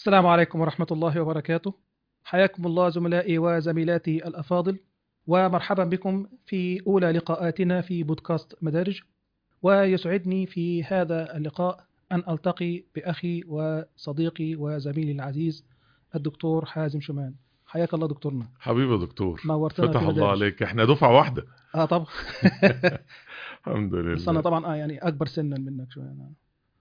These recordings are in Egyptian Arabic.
السلام عليكم ورحمة الله وبركاته حياكم الله زملائي وزميلاتي الأفاضل ومرحبا بكم في أولى لقاءاتنا في بودكاست مدارج ويسعدني في هذا اللقاء أن ألتقي بأخي وصديقي وزميلي العزيز الدكتور حازم شومان حياك الله دكتورنا حبيبي يا دكتور نورتنا فتح في الله مدارج. عليك احنا دفعة واحدة اه طبعا الحمد لله بس انا طبعا اه يعني اكبر سنا منك شويه أنا.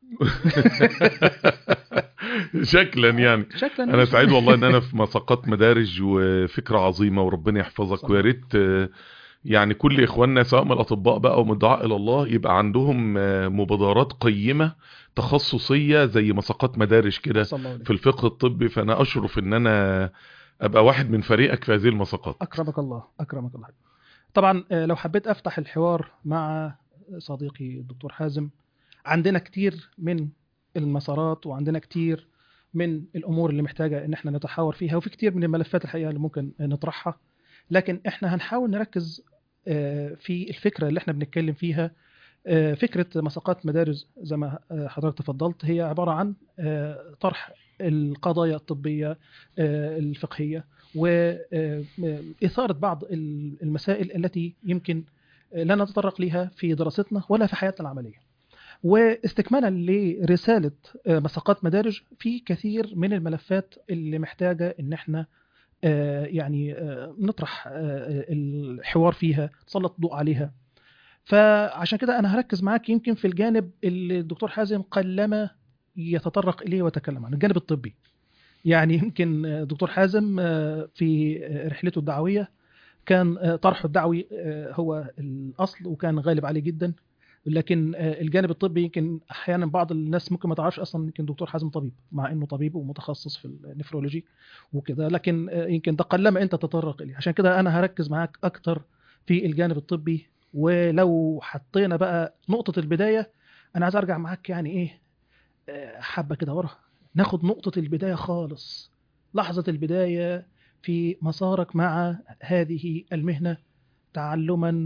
شكلا يعني شكلا انا سعيد والله ان انا في مساقات مدارج وفكرة عظيمة وربنا يحفظك صح. ويا ريت آه، يعني كل اخواننا سواء من الاطباء بقى او من الدعاء الى الله يبقى عندهم آه، مبادرات قيمة تخصصية زي مساقات مدارج كده صلى الله عليه في الفقه الطبي فانا اشرف ان انا ابقى واحد من فريقك في هذه المساقات أكرمك الله أكرمك الله طبعا آه، لو حبيت أفتح الحوار مع صديقي الدكتور حازم عندنا كتير من المسارات وعندنا كتير من الأمور اللي محتاجة إن احنا نتحاور فيها وفي كتير من الملفات الحقيقة اللي ممكن نطرحها لكن احنا هنحاول نركز آه، في الفكرة اللي احنا بنتكلم فيها آه، فكرة مساقات مدارس زي ما آه، حضرتك تفضلت هي عبارة عن آه، طرح القضايا الطبية آه، الفقهية وإثارة بعض ال- المسائل التي يمكن لا نتطرق لها في دراستنا ولا في حياتنا العملية واستكمالا لرسالة آه، مساقات مدارج في كثير من الملفات اللي محتاجة ان احنا آه، يعني آه، نطرح آه، الحوار فيها نسلط ضوء عليها فعشان كده انا هركز معاك يمكن في الجانب اللي الدكتور حازم قلما يتطرق اليه ويتكلم عنه الجانب الطبي يعني يمكن آه، دكتور حازم آه، في آه، رحلته الدعويه كان آه، طرحه الدعوي آه، هو الاصل وكان غالب عليه جدا لكن آه، الجانب الطبي يمكن احيانا بعض الناس ممكن ما تعرفش اصلا يمكن دكتور حازم طبيب مع انه طبيب ومتخصص في النفرولوجي وكده لكن آه، يمكن ده قلما انت تتطرق اليه عشان كده انا هركز معاك اكتر في الجانب الطبي ولو حطينا بقى نقطه البدايه انا عايز ارجع معاك يعني ايه آه، حبه كده ورا ناخد نقطه البدايه خالص لحظه البدايه في مسارك مع هذه المهنه تعلما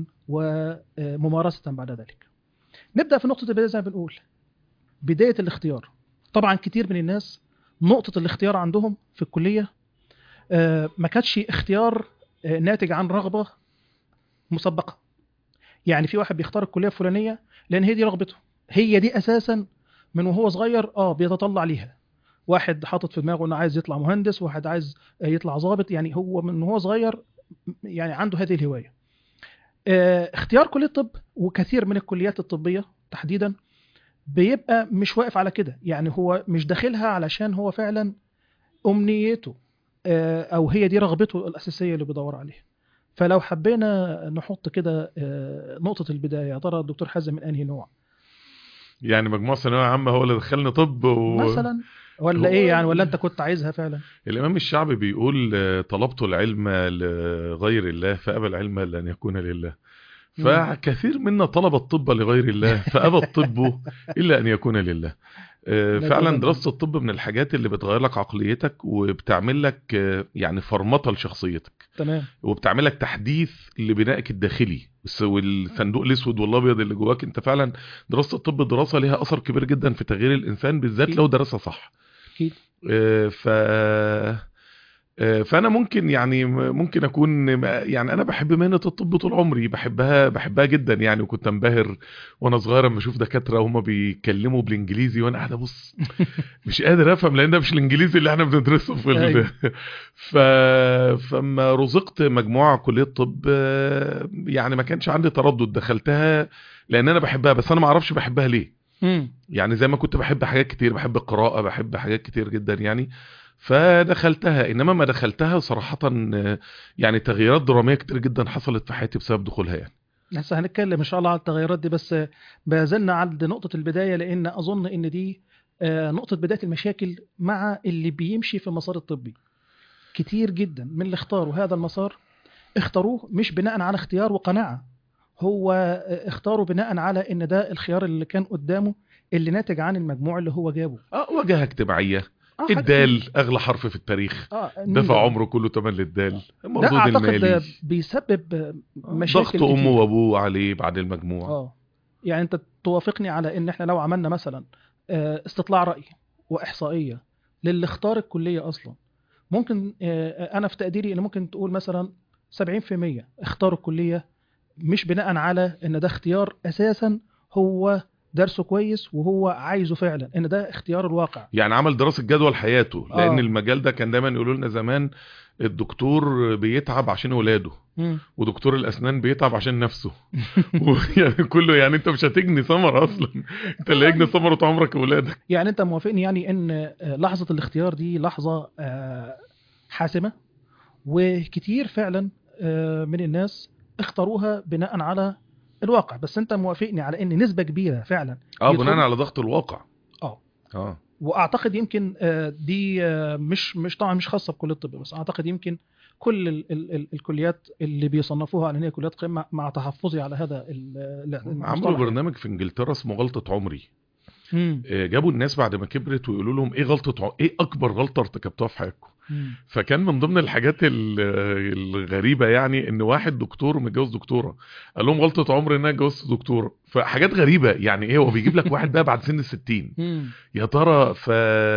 وممارسه بعد ذلك نبدا في نقطه البدايه زي ما بنقول بدايه الاختيار طبعا كتير من الناس نقطه الاختيار عندهم في الكليه آه، ما كانتش اختيار آه، ناتج عن رغبه مسبقه يعني في واحد بيختار الكليه الفلانيه لان هي دي رغبته هي دي اساسا من وهو صغير اه بيتطلع ليها واحد حاطط في دماغه انه عايز يطلع مهندس واحد عايز آه، يطلع ضابط يعني هو من وهو صغير يعني عنده هذه الهوايه آه، اختيار كليه الطب وكثير من الكليات الطبيه تحديدا بيبقى مش واقف على كده يعني هو مش داخلها علشان هو فعلا امنيته آه، او هي دي رغبته الاساسيه اللي بيدور عليها فلو حبينا نحط كده آه، نقطه البدايه يا ترى الدكتور حازم من انهي نوع يعني مجموعة ثانوية عامة هو اللي دخلني طب و... مثلا ولا هو- ايه يعني ولا انت كنت عايزها فعلا الإمام الشعبي بيقول آه، طلبت العلم لغير الله فأبى العلم إلا أن يكون لله مم. فكثير منا طلب الطب لغير الله فأبى الطب إلا أن يكون لله آه، لا فعلا طبعاً. دراسة الطب من الحاجات اللي بتغير لك عقليتك وبتعمل لك آه، يعني فرمطة لشخصيتك تمام وبتعمل لك تحديث لبنائك الداخلي بس- والصندوق الاسود والابيض اللي جواك انت فعلا دراسه الطب دراسه ليها اثر كبير جدا في تغيير الانسان بالذات أكيد. لو درسها صح اكيد آه، ف آه، فانا ممكن يعني ممكن اكون يعني انا بحب مهنه الطب طول عمري بحبها بحبها جدا يعني وكنت انبهر وانا صغير لما اشوف دكاتره وهم بيتكلموا بالانجليزي وانا قاعد ابص مش قادر افهم لان ده مش الانجليزي اللي احنا بندرسه في ال... أيوة. ف... فما رزقت مجموعه كليه طب آه، يعني ما كانش عندي تردد دخلتها لان انا بحبها بس انا ما اعرفش بحبها ليه مم. يعني زي ما كنت بحب حاجات كتير بحب القراءة بحب حاجات كتير جدا يعني فدخلتها انما ما دخلتها صراحة آه، يعني تغييرات درامية كتير جدا حصلت في حياتي بسبب دخولها يعني لسه هنتكلم ان شاء الله على التغيرات دي بس ما زلنا عند نقطه البدايه لان اظن ان دي آه، نقطه بدايه المشاكل مع اللي بيمشي في المسار الطبي كتير جدا من اللي اختاروا هذا المسار اختاروه مش بناء على اختيار وقناعه هو آه، اختاروا بناء على ان ده الخيار اللي كان قدامه اللي ناتج عن المجموع اللي هو جابه اه واجهة اجتماعية آه، حاجة- الدال اغلى حرف في التاريخ اه دفع عمره كله تمن للدال ده المردود اعتقد المالي بيسبب مشاكل ضغط امه كتير. وابوه عليه بعد المجموع اه يعني انت توافقني على ان احنا لو عملنا مثلا آه، استطلاع راي واحصائيه للي اختار الكليه اصلا ممكن آه، انا في تقديري ان ممكن تقول مثلا 70% اختاروا الكليه مش بناء على ان ده اختيار اساسا هو درسه كويس وهو عايزه فعلا ان ده اختيار الواقع يعني عمل دراسة جدوى لحياته لان آه. المجال ده كان دايما يقولوا لنا زمان الدكتور بيتعب عشان ولاده مم. ودكتور الاسنان بيتعب عشان نفسه يعني كله يعني انت مش هتجني ثمره اصلا انت اللي هيجني ثمره عمرك ولادك يعني انت موافقني يعني ان آه، لحظه الاختيار دي لحظه آه، حاسمه وكتير فعلا آه، من الناس اختاروها بناء على الواقع بس انت موافقني على ان نسبه كبيره فعلا اه يدخل- بناء على ضغط الواقع اه اه واعتقد يمكن آه، دي آه، مش مش طبعا مش خاصه بكليه الطب بس اعتقد يمكن كل ال ال ال الكليات اللي بيصنفوها على ان هي كليات قمه مع تحفظي على هذا ال- ال- عملوا المصطلح برنامج في انجلترا اسمه غلطه عمري مم. آه، جابوا الناس بعد ما كبرت ويقولوا لهم ايه غلطه ع- ايه اكبر غلطه ارتكبتوها في حياتكم مم. فكان من ضمن الحاجات ال- الغريبه يعني ان واحد دكتور متجوز دكتوره قال لهم غلطه عمري ان انا اتجوزت دكتوره فحاجات غريبه يعني ايه هو بيجيب لك واحد بقى بعد سن الستين مم. يا ترى ف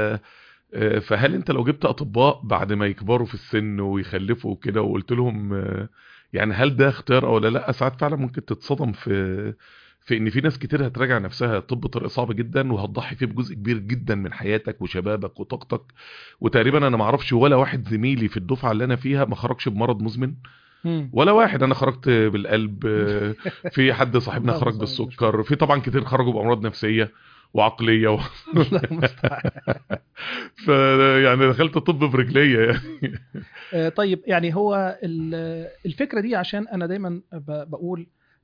آه، فهل انت لو جبت اطباء بعد ما يكبروا في السن ويخلفوا وكده وقلت لهم آه، يعني هل ده اختيار او لا لا ساعات فعلا ممكن تتصدم في في ان في ناس كتير هتراجع نفسها الطب طريق صعب جدا وهتضحي فيه بجزء كبير جدا من حياتك وشبابك وطاقتك وتقريبا انا ما اعرفش ولا واحد زميلي في الدفعه اللي انا فيها ما خرجش بمرض مزمن مم. ولا واحد انا خرجت بالقلب آه، في حد صاحبنا الله خرج المستعان. بالسكر في طبعا كتير خرجوا بامراض نفسيه وعقليه و... الله المستعان. ف يعني دخلت طب برجليه يعني آه، طيب يعني هو ال- الفكره دي عشان انا دايما ب- بقول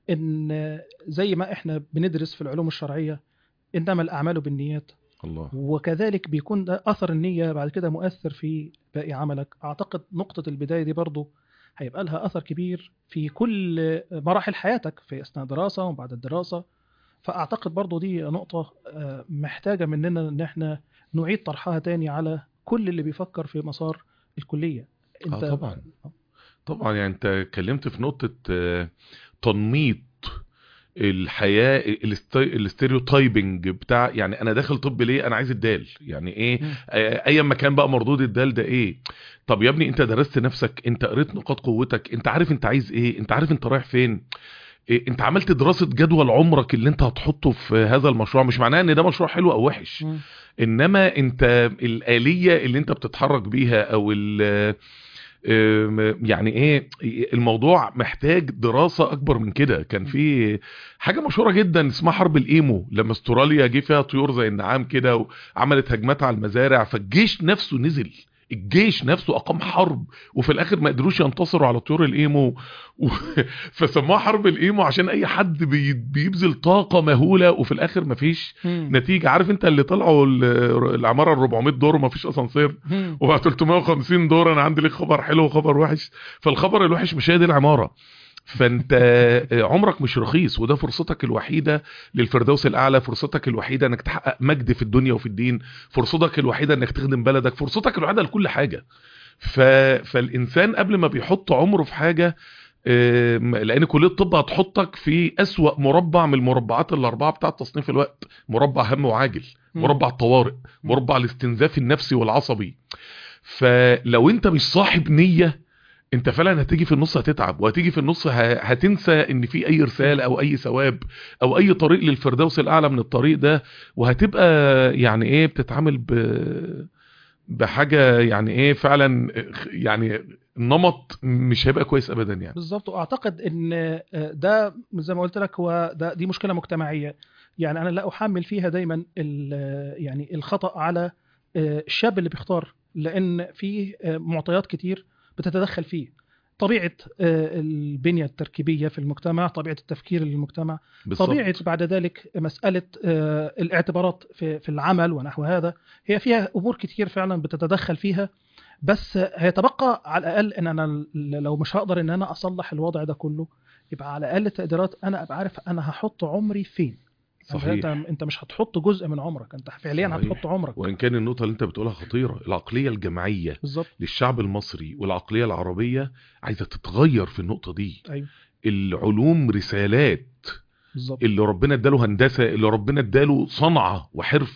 ان زي ما احنا بندرس في العلوم الشرعيه انما الاعمال بالنيات الله وكذلك بيكون ده اثر النيه بعد كده مؤثر في باقي عملك اعتقد نقطه البدايه دي برضو هيبقى لها اثر كبير في كل مراحل حياتك في اثناء الدراسه وبعد الدراسه فاعتقد برضو دي نقطه آه، محتاجه مننا ان احنا نعيد طرحها تاني على كل اللي بيفكر في مسار الكليه آه طبعا. طبعا يعني انت اتكلمت في نقطه آه، تنميط الحياه الاست- الاستيريوتايبنج بتاع يعني انا داخل طب ليه انا عايز الدال يعني ايه مم. آه، ايا ما كان بقى مردود الدال ده ايه طب يا ابني انت درست نفسك انت قريت نقاط قوتك انت عارف انت عايز ايه انت عارف انت رايح فين إيه انت عملت دراسة جدول عمرك اللي انت هتحطه في هذا المشروع مش معناه ان ده مشروع حلو او وحش مم. انما انت الآلية اللي انت بتتحرك بيها او ال آم، يعني ايه الموضوع محتاج دراسة اكبر من كده كان في حاجة مشهورة جدا اسمها حرب الايمو لما استراليا جه فيها طيور زي النعام كده وعملت هجمات على المزارع فالجيش نفسه نزل الجيش نفسه اقام حرب وفي الاخر ما قدروش ينتصروا على طيور الايمو و... فسموها حرب الايمو عشان اي حد بي... بيبذل طاقة مهولة وفي الاخر مفيش مم. نتيجة عارف انت اللي طلعوا ال- العمارة ال 400 دور ومفيش اسانسير مم. وبقى 350 دور انا عندي ليك خبر حلو وخبر وحش فالخبر الوحش مش هي دي العماره فانت عمرك مش رخيص وده فرصتك الوحيده للفردوس الاعلى فرصتك الوحيده انك تحقق مجد في الدنيا وفي الدين فرصتك الوحيده انك تخدم بلدك فرصتك الوحيده لكل حاجه ف... فالانسان قبل ما بيحط عمره في حاجه آم، لان كليه الطب هتحطك في اسوأ مربع من المربعات الاربعه بتاعه تصنيف الوقت مربع هم وعاجل مم. مربع الطوارئ مربع الاستنزاف النفسي والعصبي فلو انت مش صاحب نية انت فعلا هتيجي في النص هتتعب وهتيجي في النص ه- هتنسى ان في اي رسالة او اي ثواب او اي طريق للفردوس الاعلى من الطريق ده وهتبقى يعني ايه بتتعامل ب بحاجة يعني ايه فعلا يعني النمط مش هيبقى كويس ابدا يعني بالظبط واعتقد ان آه، ده زي ما قلت لك هو ده دي مشكله مجتمعيه يعني انا لا احمل فيها دايما ال- يعني الخطا على آه، الشاب اللي بيختار لان في آه، معطيات كتير بتتدخل فيه طبيعه آه، البنيه التركيبيه في المجتمع طبيعه التفكير للمجتمع بالظبط. طبيعه بعد ذلك مساله آه، الاعتبارات في في العمل ونحو هذا هي فيها امور كتير فعلا بتتدخل فيها بس هيتبقى على الاقل ان انا لو مش هقدر ان انا اصلح الوضع ده كله يبقى على الاقل التقديرات انا ابقى عارف انا هحط عمري فين صحيح انت انت مش هتحط جزء من عمرك انت فعليا صحيح. هتحط عمرك وان كان النقطة اللي انت بتقولها خطيرة العقلية الجماعية بالظبط للشعب المصري والعقلية العربية عايزة تتغير في النقطة دي ايوه العلوم رسالات بالظبط اللي ربنا اداله هندسة اللي ربنا اداله صنعة وحرفة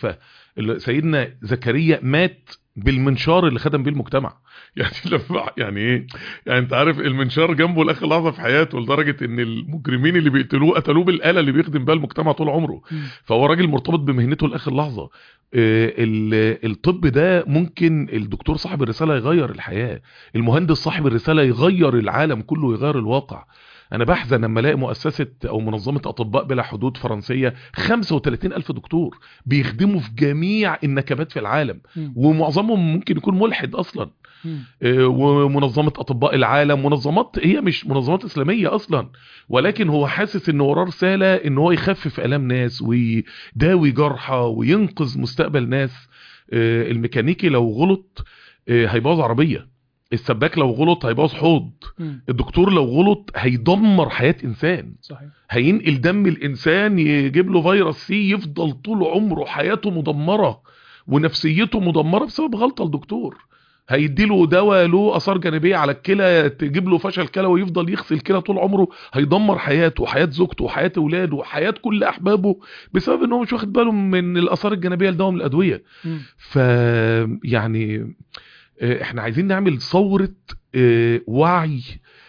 اللي سيدنا زكريا مات بالمنشار اللي خدم بيه المجتمع يعني لما يعني ايه يعني انت عارف المنشار جنبه لاخر لحظه في حياته لدرجه ان المجرمين اللي بيقتلوه قتلوه بالاله اللي بيخدم بيها المجتمع طول عمره مم. فهو راجل مرتبط بمهنته لاخر لحظه آه، ال- الطب ده ممكن الدكتور صاحب الرساله يغير الحياه المهندس صاحب الرساله يغير العالم كله يغير الواقع انا بحزن لما الاقي مؤسسه او منظمه اطباء بلا حدود فرنسيه 35 الف دكتور بيخدموا في جميع النكبات في العالم مم. ومعظمهم ممكن يكون ملحد اصلا مم. آه، ومنظمه اطباء العالم منظمات هي مش منظمات اسلاميه اصلا ولكن هو حاسس ان وراه رساله ان هو يخفف الام ناس ويداوي جرحى وينقذ مستقبل ناس آه، الميكانيكي لو غلط آه، هيبوظ عربيه السباك لو غلط هيبوظ حوض مم. الدكتور لو غلط هيدمر حياه انسان صحيح هينقل دم الانسان يجيب له فيروس سي يفضل طول عمره حياته مدمره ونفسيته مدمره بسبب غلطه الدكتور هيديله دواء له اثار جانبيه على الكلى تجيب له فشل كلوي ويفضل يغسل الكلى طول عمره هيدمر حياته وحياه زوجته وحياه اولاده وحياه كل احبابه بسبب ان هو مش واخد باله من الاثار الجانبيه لدواء من الادويه مم. ف يعني آه، احنا عايزين نعمل ثورة آه، وعي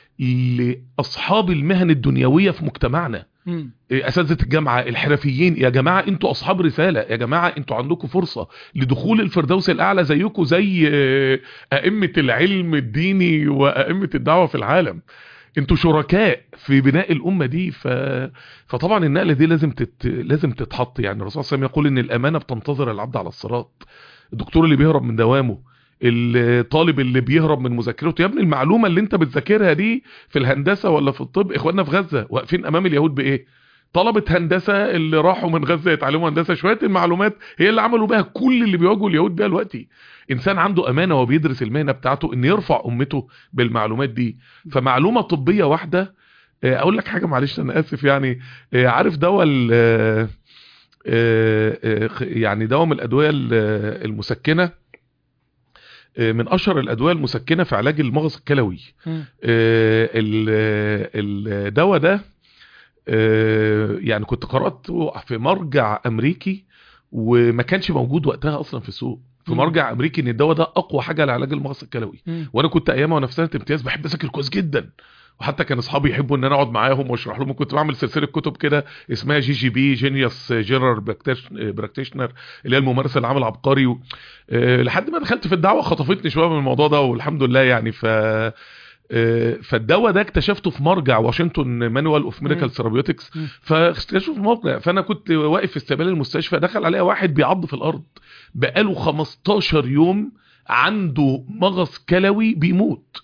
لأصحاب المهن الدنيوية في مجتمعنا مم. آه، أساتذة الجامعة الحرفيين يا جماعة انتوا أصحاب رسالة يا جماعة انتوا عندكم فرصة لدخول الفردوس الأعلى زيكم زي آه، أئمة العلم الديني وأئمة الدعوة في العالم انتوا شركاء في بناء الأمة دي ف... فطبعا النقلة دي لازم تت... لازم تتحط يعني الرسول صلى الله عليه وسلم يقول ان الأمانة بتنتظر العبد على الصراط الدكتور اللي بيهرب من دوامه الطالب اللي بيهرب من مذاكرته يا ابني المعلومة اللي انت بتذاكرها دي في الهندسة ولا في الطب اخواننا في غزة واقفين امام اليهود بايه طلبة هندسة اللي راحوا من غزة يتعلموا هندسة شوية المعلومات هي اللي عملوا بها كل اللي بيواجهوا اليهود بيها دلوقتي انسان عنده امانة وهو بيدرس المهنة بتاعته ان يرفع امته بالمعلومات دي فمعلومة طبية واحدة آه، اقول لك حاجة معلش انا اسف يعني آه، عارف دواء ال- آه، آه، آه، خ- يعني دواء من الادوية ال- آه، المسكنة آه، من اشهر الادوية المسكنة في علاج المغص الكلوي مم. آه، ال- الدواء ده آه، يعني كنت قرأته في مرجع امريكي وما كانش موجود وقتها اصلا في السوق في مم. مرجع امريكي ان الدواء ده اقوى حاجه لعلاج المغص الكلوي مم. وانا كنت ايامها وانا في سنه امتياز بحب اذاكر كويس جدا وحتى كان اصحابي يحبوا ان انا اقعد معاهم واشرح لهم كنت بعمل سلسله كتب كده اسمها جي جي بي جينيوس جنرال براكتيشنر اللي هي الممارسه العام العبقري و... آه، لحد ما دخلت في الدعوه خطفتني شويه من الموضوع ده والحمد لله يعني ف آه، فالدواء ده اكتشفته في مرجع واشنطن مانوال اوف مم. ميديكال ثيرابيوتكس مم. فاكتشفته في موقع فانا كنت واقف في استقبال المستشفى دخل عليا واحد بيعض في الارض بقاله 15 يوم عنده مغص كلوي بيموت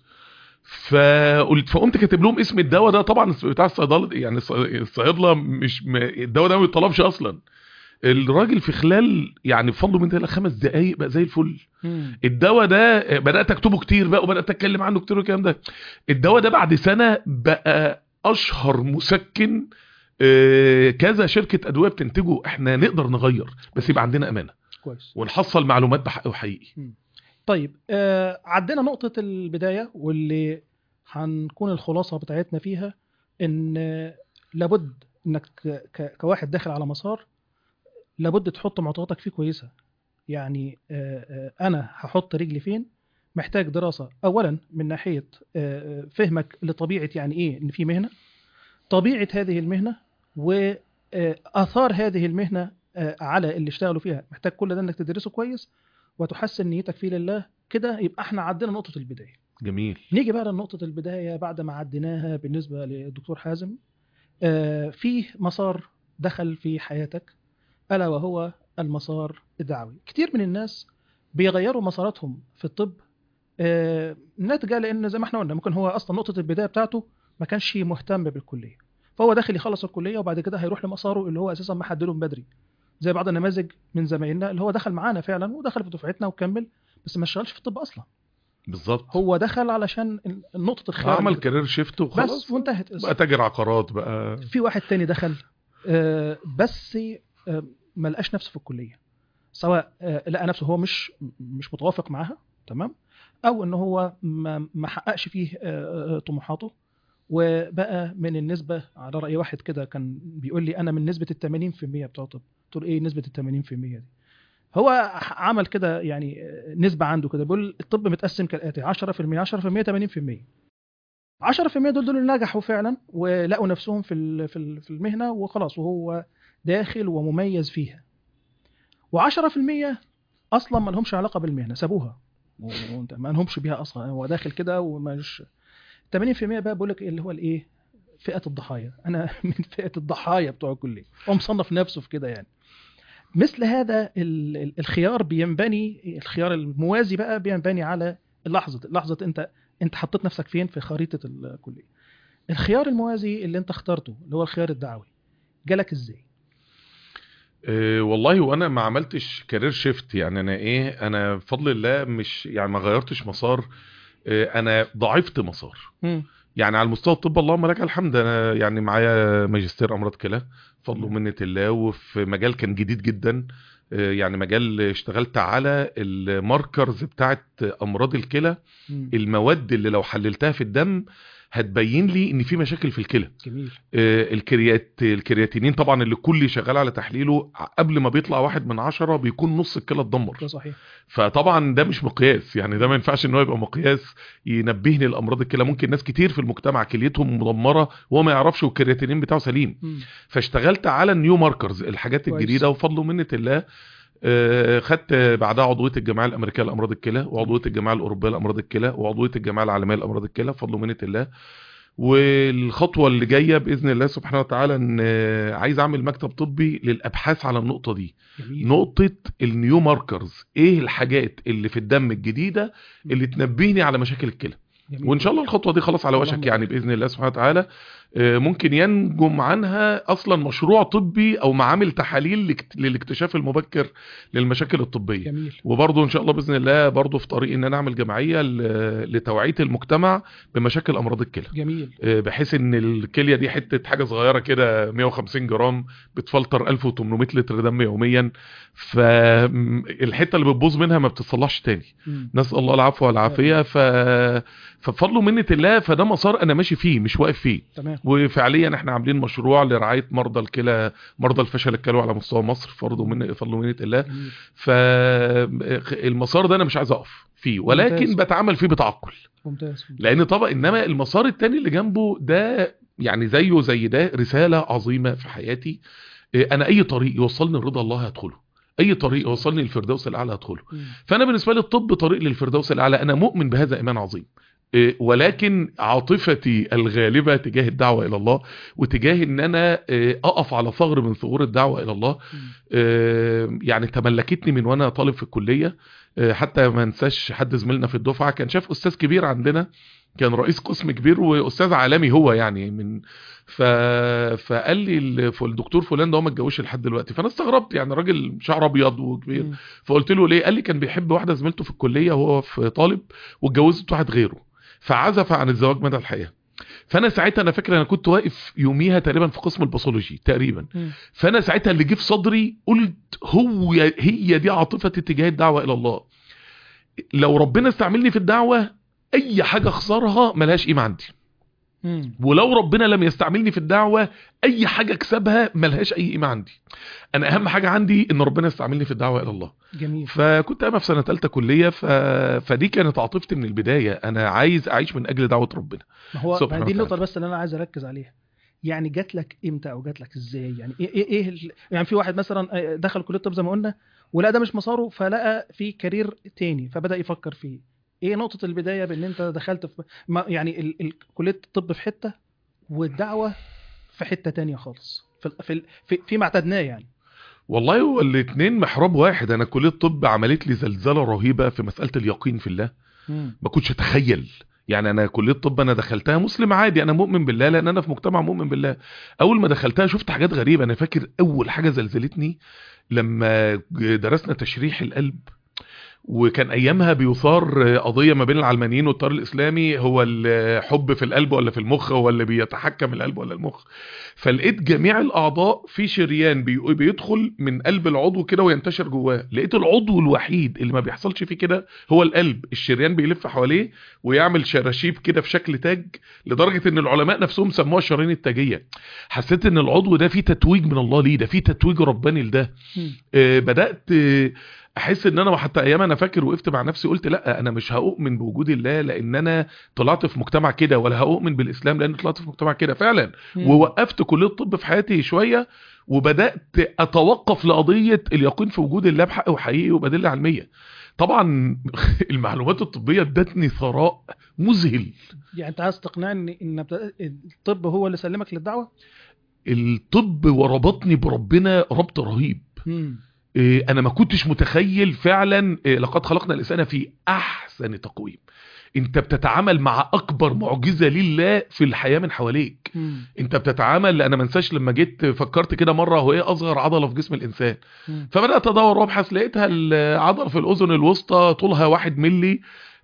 فقلت فقمت كاتب لهم اسم الدواء ده طبعا بتاع الصيدله يعني الص- الصيادله مش م- الدواء ده ما بيطلبش اصلا الراجل في خلال يعني بفضل من ده خمس دقايق بقى زي الفل مم. الدواء ده بدات اكتبه كتير بقى وبدات اتكلم عنه كتير والكلام ده الدواء ده بعد سنه بقى اشهر مسكن آه، كذا شركه ادويه بتنتجه احنا نقدر نغير بس يبقى عندنا امانه كويس ونحصل معلومات بحق وحقيقي طيب آه عدينا نقطة البداية واللي هنكون الخلاصة بتاعتنا فيها ان آه، لابد انك ك- ك- كواحد داخل على مسار لابد تحط معطياتك فيه كويسة يعني آه آه انا هحط رجلي فين محتاج دراسة اولا من ناحية آه آه، فهمك لطبيعة يعني ايه ان في مهنة طبيعة هذه المهنة واثار هذه المهنة آه، على اللي اشتغلوا فيها محتاج كل ده انك تدرسه كويس وتحسن نيتك فيه لله كده يبقى احنا عدينا نقطة البداية جميل نيجي بقى لنقطة البداية بعد ما عديناها بالنسبة للدكتور حازم آه، في مسار دخل في حياتك ألا وهو المسار الدعوي كتير من الناس بيغيروا مساراتهم في الطب آه، ناتجة لأن زي ما احنا قلنا ممكن هو أصلا نقطة البداية بتاعته ما كانش مهتم بالكلية فهو داخل يخلص الكلية وبعد كده هيروح لمساره اللي هو أساسا محدده من بدري زي بعض النماذج من زمايلنا اللي هو دخل معانا فعلا ودخل في دفعتنا وكمل بس ما اشتغلش في الطب اصلا بالظبط هو دخل علشان نقطه الخيار عمل اللي- كارير شيفت وخلاص بس وانتهت بقى تاجر عقارات بقى في واحد تاني دخل آه، بس آه، ما لقاش نفسه في الكليه سواء آه، لقى نفسه هو مش مش متوافق معاها تمام او ان هو ما ما حققش فيه آه، آه، طموحاته وبقى من النسبه على راي واحد كده كان بيقول لي انا من نسبه ال 80% بتوع طب قلت له ايه نسبه ال 80% دي هو عمل كده يعني نسبه عنده كده بيقول الطب متقسم كالاتي 10% 10% 80% 10% دول دول اللي نجحوا فعلا ولقوا نفسهم في ال- في ال- في المهنه وخلاص وهو داخل ومميز فيها و10% اصلا ما لهمش علاقه بالمهنه سابوها وانت ما لهمش بيها اصلا هو داخل كده ومش 80% بقى بقول لك اللي هو الايه فئه الضحايا انا من فئه الضحايا بتوع الكليه هو مصنف نفسه في كده يعني مثل هذا ال- ال- الخيار بينبني الخيار الموازي بقى بينبني على لحظه لحظه انت انت حطيت نفسك فين في خريطه الكليه الخيار الموازي اللي انت اخترته اللي هو الخيار الدعوي جالك ازاي أه والله وانا ما عملتش كارير شيفت يعني انا ايه انا بفضل الله مش يعني ما غيرتش مسار أه انا ضعفت مسار يعني على المستوى الطب اللهم لك الحمد انا يعني معايا ماجستير امراض كلى فضل نعم. ومنه الله وفي مجال كان جديد جدا أه يعني مجال اشتغلت على الماركرز بتاعت امراض الكلى مم. المواد اللي لو حللتها في الدم هتبين لي ان في مشاكل في الكلى جميل آه، الكريات الكرياتينين طبعا اللي كل شغال على تحليله قبل ما بيطلع واحد من عشرة بيكون نص الكلى اتدمر ده صحيح فطبعا ده مش مقياس يعني ده ما ينفعش ان هو يبقى مقياس ينبهني لامراض الكلى ممكن ناس كتير في المجتمع كليتهم مدمره وهو ما يعرفش والكرياتينين بتاعه سليم مم. فاشتغلت على النيو ماركرز الحاجات كويس. الجديده وفضل ومنه الله آه، خدت بعدها عضويه الجمعيه الامريكيه لامراض الكلى وعضويه الجمعيه الاوروبيه لامراض الكلى وعضويه الجمعيه العالميه لامراض الكلى بفضل ومنه الله والخطوه اللي جايه باذن الله سبحانه وتعالى ان آه، عايز اعمل مكتب طبي للابحاث على النقطه دي جميل نقطه النيو ماركرز ايه الحاجات اللي في الدم الجديده اللي تنبهني على مشاكل الكلى جميل. وان شاء الله الخطوه دي خلاص على اللهم وشك يعني بارك. باذن الله سبحانه وتعالى آه، ممكن ينجم عنها اصلا مشروع طبي او معامل تحاليل لاكت- للاكتشاف المبكر للمشاكل الطبيه جميل وبرضه ان شاء الله باذن الله برضه في طريق ان انا اعمل جمعيه ل- لتوعيه المجتمع بمشاكل امراض الكلى جميل آه، بحيث ان الكليه دي حته حاجه صغيره كده 150 جرام بتفلتر 1800 لتر دم يوميا فالحته اللي بتبوظ منها ما بتتصلحش تاني مم. نسال الله العفو والعافيه ف فبفضل منه الله فده مسار انا ماشي فيه مش واقف فيه تمام وفعليا احنا عاملين مشروع لرعايه مرضى الكلى مرضى الفشل الكلوي على مستوى مصر فرض من فضل منه الله جميل فالمسار ده انا مش عايز اقف فيه ولكن ممتاز. بتعامل فيه بتعقل ممتاز لان طبعا انما المسار التاني اللي جنبه ده يعني زيه زي ده رساله عظيمه في حياتي إيه، انا اي طريق يوصلني لرضا الله هدخله اي طريق يوصلني للفردوس الاعلى هدخله مم. فانا بالنسبه لي الطب طريق للفردوس الاعلى انا مؤمن بهذا ايمان عظيم إيه، ولكن عاطفتي الغالبه تجاه الدعوه الى الله وتجاه ان انا إيه، اقف على ثغر من ثغور الدعوه الى الله مم. آه، يعني تملكتني من وانا طالب في الكليه آه، حتى ما انساش حد زميلنا في الدفعه كان شاف استاذ كبير عندنا كان رئيس قسم كبير واستاذ عالمي هو يعني من ف... فقال لي ال- ف- الدكتور فلان ده هو ما اتجوزش لحد دلوقتي فانا استغربت يعني راجل شعر ابيض وكبير مم. فقلت له ليه قال لي كان بيحب واحده زميلته في الكليه وهو في طالب واتجوزت واحد غيره فعزف عن الزواج مدى الحياه فانا ساعتها انا فاكر انا كنت واقف يوميها تقريبا في قسم الباثولوجي تقريبا مم. فانا ساعتها اللي جه في صدري قلت هو هي دي عاطفتي تجاه الدعوه الى الله لو ربنا استعملني في الدعوه اي حاجه اخسرها ملهاش قيمه عندي مم. ولو ربنا لم يستعملني في الدعوه اي حاجه اكسبها ملهاش اي قيمه عندي انا اهم حاجه عندي ان ربنا يستعملني في الدعوه الى الله جميل فكنت انا في سنه ثالثه كليه ف... فدي كانت عاطفتي من البدايه انا عايز اعيش من اجل دعوه ربنا ما هو سبحانه ما دي النقطة وتعالى. بس اللي أنا عايز أركز عليها يعني جات لك إمتى أو جات لك إزاي يعني إيه إيه, إيه ال- يعني في واحد مثلا دخل كلية الطب زي ما قلنا ولقى ده مش مساره فلقى في كارير تاني فبدأ يفكر فيه إيه نقطة البداية بإن أنت دخلت في ما يعني ال... ال... كلية الطب في حتة والدعوة في حتة تانية خالص في ال- في ال- في, في ما اعتدناه يعني والله هو الاثنين محراب واحد انا كليه الطب عملت لي زلزله رهيبه في مساله اليقين في الله ما كنتش اتخيل يعني انا كليه الطب انا دخلتها مسلم عادي انا مؤمن بالله لان انا في مجتمع مؤمن بالله اول ما دخلتها شفت حاجات غريبه انا فاكر اول حاجه زلزلتني لما درسنا تشريح القلب وكان ايامها بيثار قضيه ما بين العلمانيين والتيار الاسلامي هو الحب في القلب ولا في المخ هو اللي بيتحكم القلب ولا المخ فلقيت جميع الاعضاء في شريان بي- بيدخل من قلب العضو كده وينتشر جواه لقيت العضو الوحيد اللي ما بيحصلش فيه كده هو القلب الشريان بيلف حواليه ويعمل شراشيب كده في شكل تاج لدرجه ان العلماء نفسهم سموها الشرايين التاجيه حسيت ان العضو ده فيه تتويج من الله ليه ده فيه تتويج رباني لده مم. آه، بدات آه، احس ان انا حتى ايام انا فاكر وقفت مع نفسي قلت لا انا مش هؤمن بوجود الله لان انا طلعت في مجتمع كده ولا هؤمن بالاسلام لان طلعت في مجتمع كده فعلا مم. ووقفت كليه الطب في حياتي شويه وبدات اتوقف لقضيه اليقين في وجود الله بحق وحقيقي وبدله علميه طبعا المعلومات الطبيه ادتني ثراء مذهل يعني انت عايز تقنعني ان بت- الطب هو اللي سلمك للدعوه الطب وربطني بربنا ربط رهيب مم. إيه، انا ما كنتش متخيل فعلا إيه، لقد خلقنا الانسان في احسن تقويم انت بتتعامل مع اكبر معجزه لله في الحياه من حواليك مم. انت بتتعامل انا ما انساش لما جيت فكرت كده مره هو ايه اصغر عضله في جسم الانسان مم. فبدات ادور وابحث لقيتها العضله في الاذن الوسطى طولها واحد ملي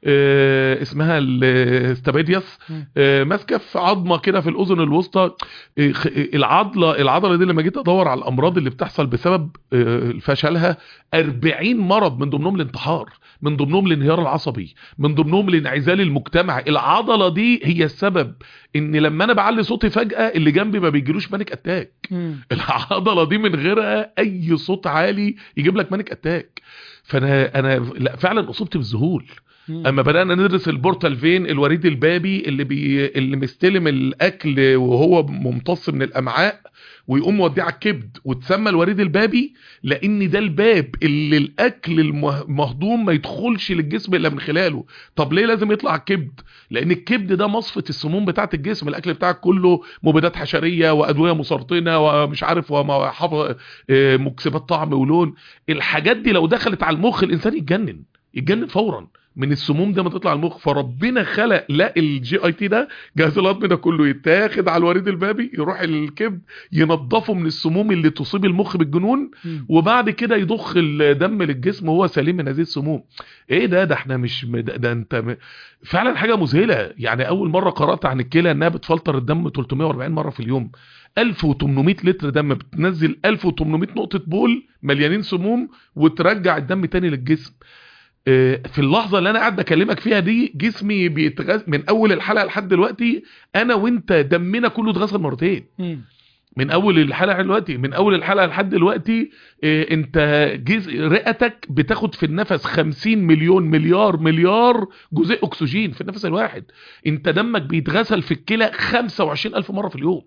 آه، اسمها الاستابيدياس مم. آه، ماسكه في عظمه كده في الاذن الوسطى آه، خ- آه، العضله العضله دي لما جيت ادور على الامراض اللي بتحصل بسبب آه، فشلها 40 مرض من ضمنهم الانتحار من ضمنهم الانهيار العصبي من ضمنهم الانعزال المجتمعي العضله دي هي السبب ان لما انا بعلي صوتي فجاه اللي جنبي ما بيجيلوش بانيك اتاك مم. العضله دي من غيرها اي صوت عالي يجيب لك بانيك اتاك فانا انا لا فعلا اصبت بالذهول مم. اما بدانا ندرس البورتال فين الوريد البابي اللي بي اللي مستلم الاكل وهو ممتص من الامعاء ويقوم موديه على الكبد وتسمى الوريد البابي لان ده الباب اللي الاكل المه- المهضوم ما يدخلش للجسم الا من خلاله طب ليه لازم يطلع على الكبد لان الكبد ده مصفة السموم بتاعه الجسم الاكل بتاعك كله مبيدات حشريه وادويه مسرطنه ومش عارف ومحافظ مكسبات طعم ولون الحاجات دي لو دخلت على المخ الانسان يتجنن يتجنن فورا من السموم ده ما تطلع المخ فربنا خلق لا الجي اي تي ده جهاز الهضم ده كله يتاخد على الوريد البابي يروح الكبد ينضفه من السموم اللي تصيب المخ بالجنون مم. وبعد كده يضخ الدم للجسم وهو سليم من هذه السموم ايه ده ده احنا مش م- ده, ده انت م... فعلا حاجه مذهله يعني اول مره قرات عن الكلى انها بتفلتر الدم 340 مره في اليوم 1800 لتر دم بتنزل 1800 نقطه بول مليانين سموم وترجع الدم تاني للجسم آه، في اللحظه اللي انا قاعد بكلمك فيها دي جسمي بيتغذى من اول الحلقه لحد دلوقتي انا وانت دمنا كله اتغسل مرتين مم. من اول الحلقه لحد دلوقتي من اول الحلقه لحد دلوقتي آه، انت جزء رئتك بتاخد في النفس 50 مليون مليار مليار جزيء اكسجين في النفس الواحد انت دمك بيتغسل في الكلى 25 الف مره في اليوم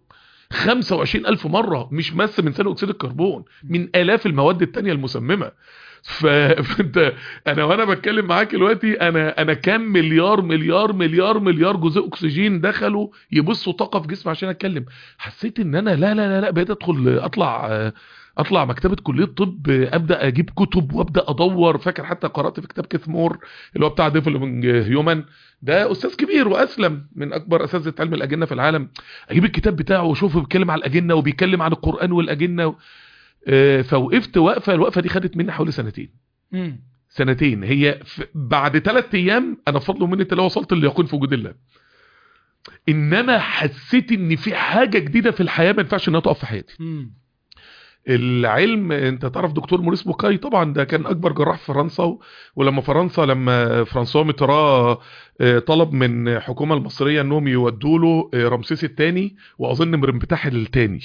25 الف مره مش بس من ثاني اكسيد الكربون من الاف المواد التانية المسممه ف- فانت انا وانا بتكلم معاك دلوقتي انا انا كام مليار مليار مليار مليار جزيء اكسجين دخلوا يبصوا طاقه في جسمي عشان اتكلم حسيت ان انا لا لا لا لا بقيت ادخل اطلع اطلع مكتبه كليه طب ابدا اجيب كتب وابدا ادور فاكر حتى قرات في كتاب كيثمور اللي هو بتاع ديفلوبينج هيومن ده استاذ كبير واسلم من اكبر اساتذه علم الاجنه في العالم اجيب الكتاب بتاعه واشوفه بيتكلم عن الاجنه وبيتكلم عن القران والاجنه و... آه، فوقفت وقفه الوقفه دي خدت مني حوالي سنتين مم. سنتين هي ف... بعد ثلاث ايام انا بفضل ومنة الله وصلت لليقين في وجود الله انما حسيت ان في حاجه جديده في الحياه ما ينفعش انها تقف في حياتي مم. العلم انت تعرف دكتور موريس بوكاي طبعا ده كان اكبر جراح في فرنسا و- ولما فرنسا لما فرانسوا ميترا آه، طلب من الحكومه المصريه انهم يودوا له آه، رمسيس الثاني واظن مرمبتاح الثاني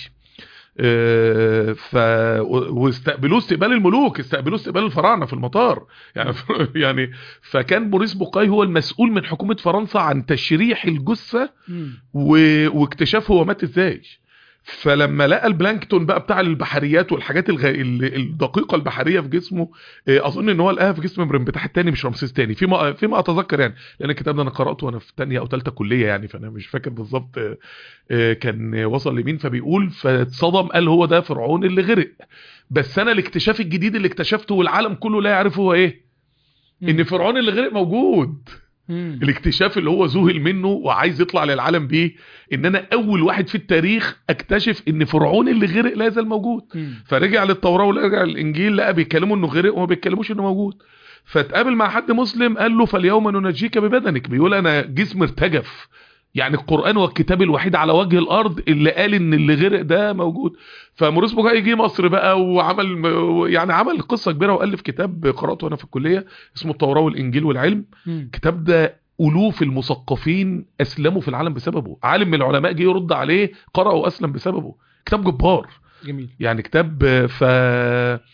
ف و- واستقبلوه استقبال الملوك استقبلوه استقبال الفراعنه في المطار يعني يعني فكان موريس بوكاي هو المسؤول من حكومه فرنسا عن تشريح الجثه مم. و... واكتشاف هو مات ازاي فلما لقى البلانكتون بقى بتاع البحريات والحاجات الغ... ال- الدقيقه البحريه في جسمه آه، اظن ان هو لقاها في جسم مرمبتاح التاني مش رمسيس تاني فيما فيما اتذكر يعني لان الكتاب ده انا قراته وانا في تانية او ثالثه كليه يعني فانا مش فاكر بالظبط آه، آه، كان وصل لمين فبيقول فاتصدم قال هو ده فرعون اللي غرق بس انا الاكتشاف الجديد اللي اكتشفته والعالم كله لا يعرفه هو ايه ان فرعون اللي غرق موجود مم. الاكتشاف اللي هو ذهل منه وعايز يطلع للعالم بيه ان انا اول واحد في التاريخ اكتشف ان فرعون اللي غرق لا يزال موجود مم. فرجع للتوراه ورجع للانجيل لقى بيتكلموا انه غرق وما بيتكلموش انه موجود فاتقابل مع حد مسلم قال له فاليوم ننجيك ببدنك بيقول انا جسم ارتجف يعني القرآن هو الكتاب الوحيد على وجه الأرض اللي قال إن اللي غرق ده موجود فموريس بوكاي جه مصر بقى وعمل يعني عمل قصة كبيرة وألف كتاب قرأته أنا في الكلية اسمه التوراة والإنجيل والعلم مم. الكتاب ده ألوف المثقفين أسلموا في العالم بسببه عالم من العلماء جه يرد عليه قرأ وأسلم بسببه كتاب جبار جميل يعني كتاب ف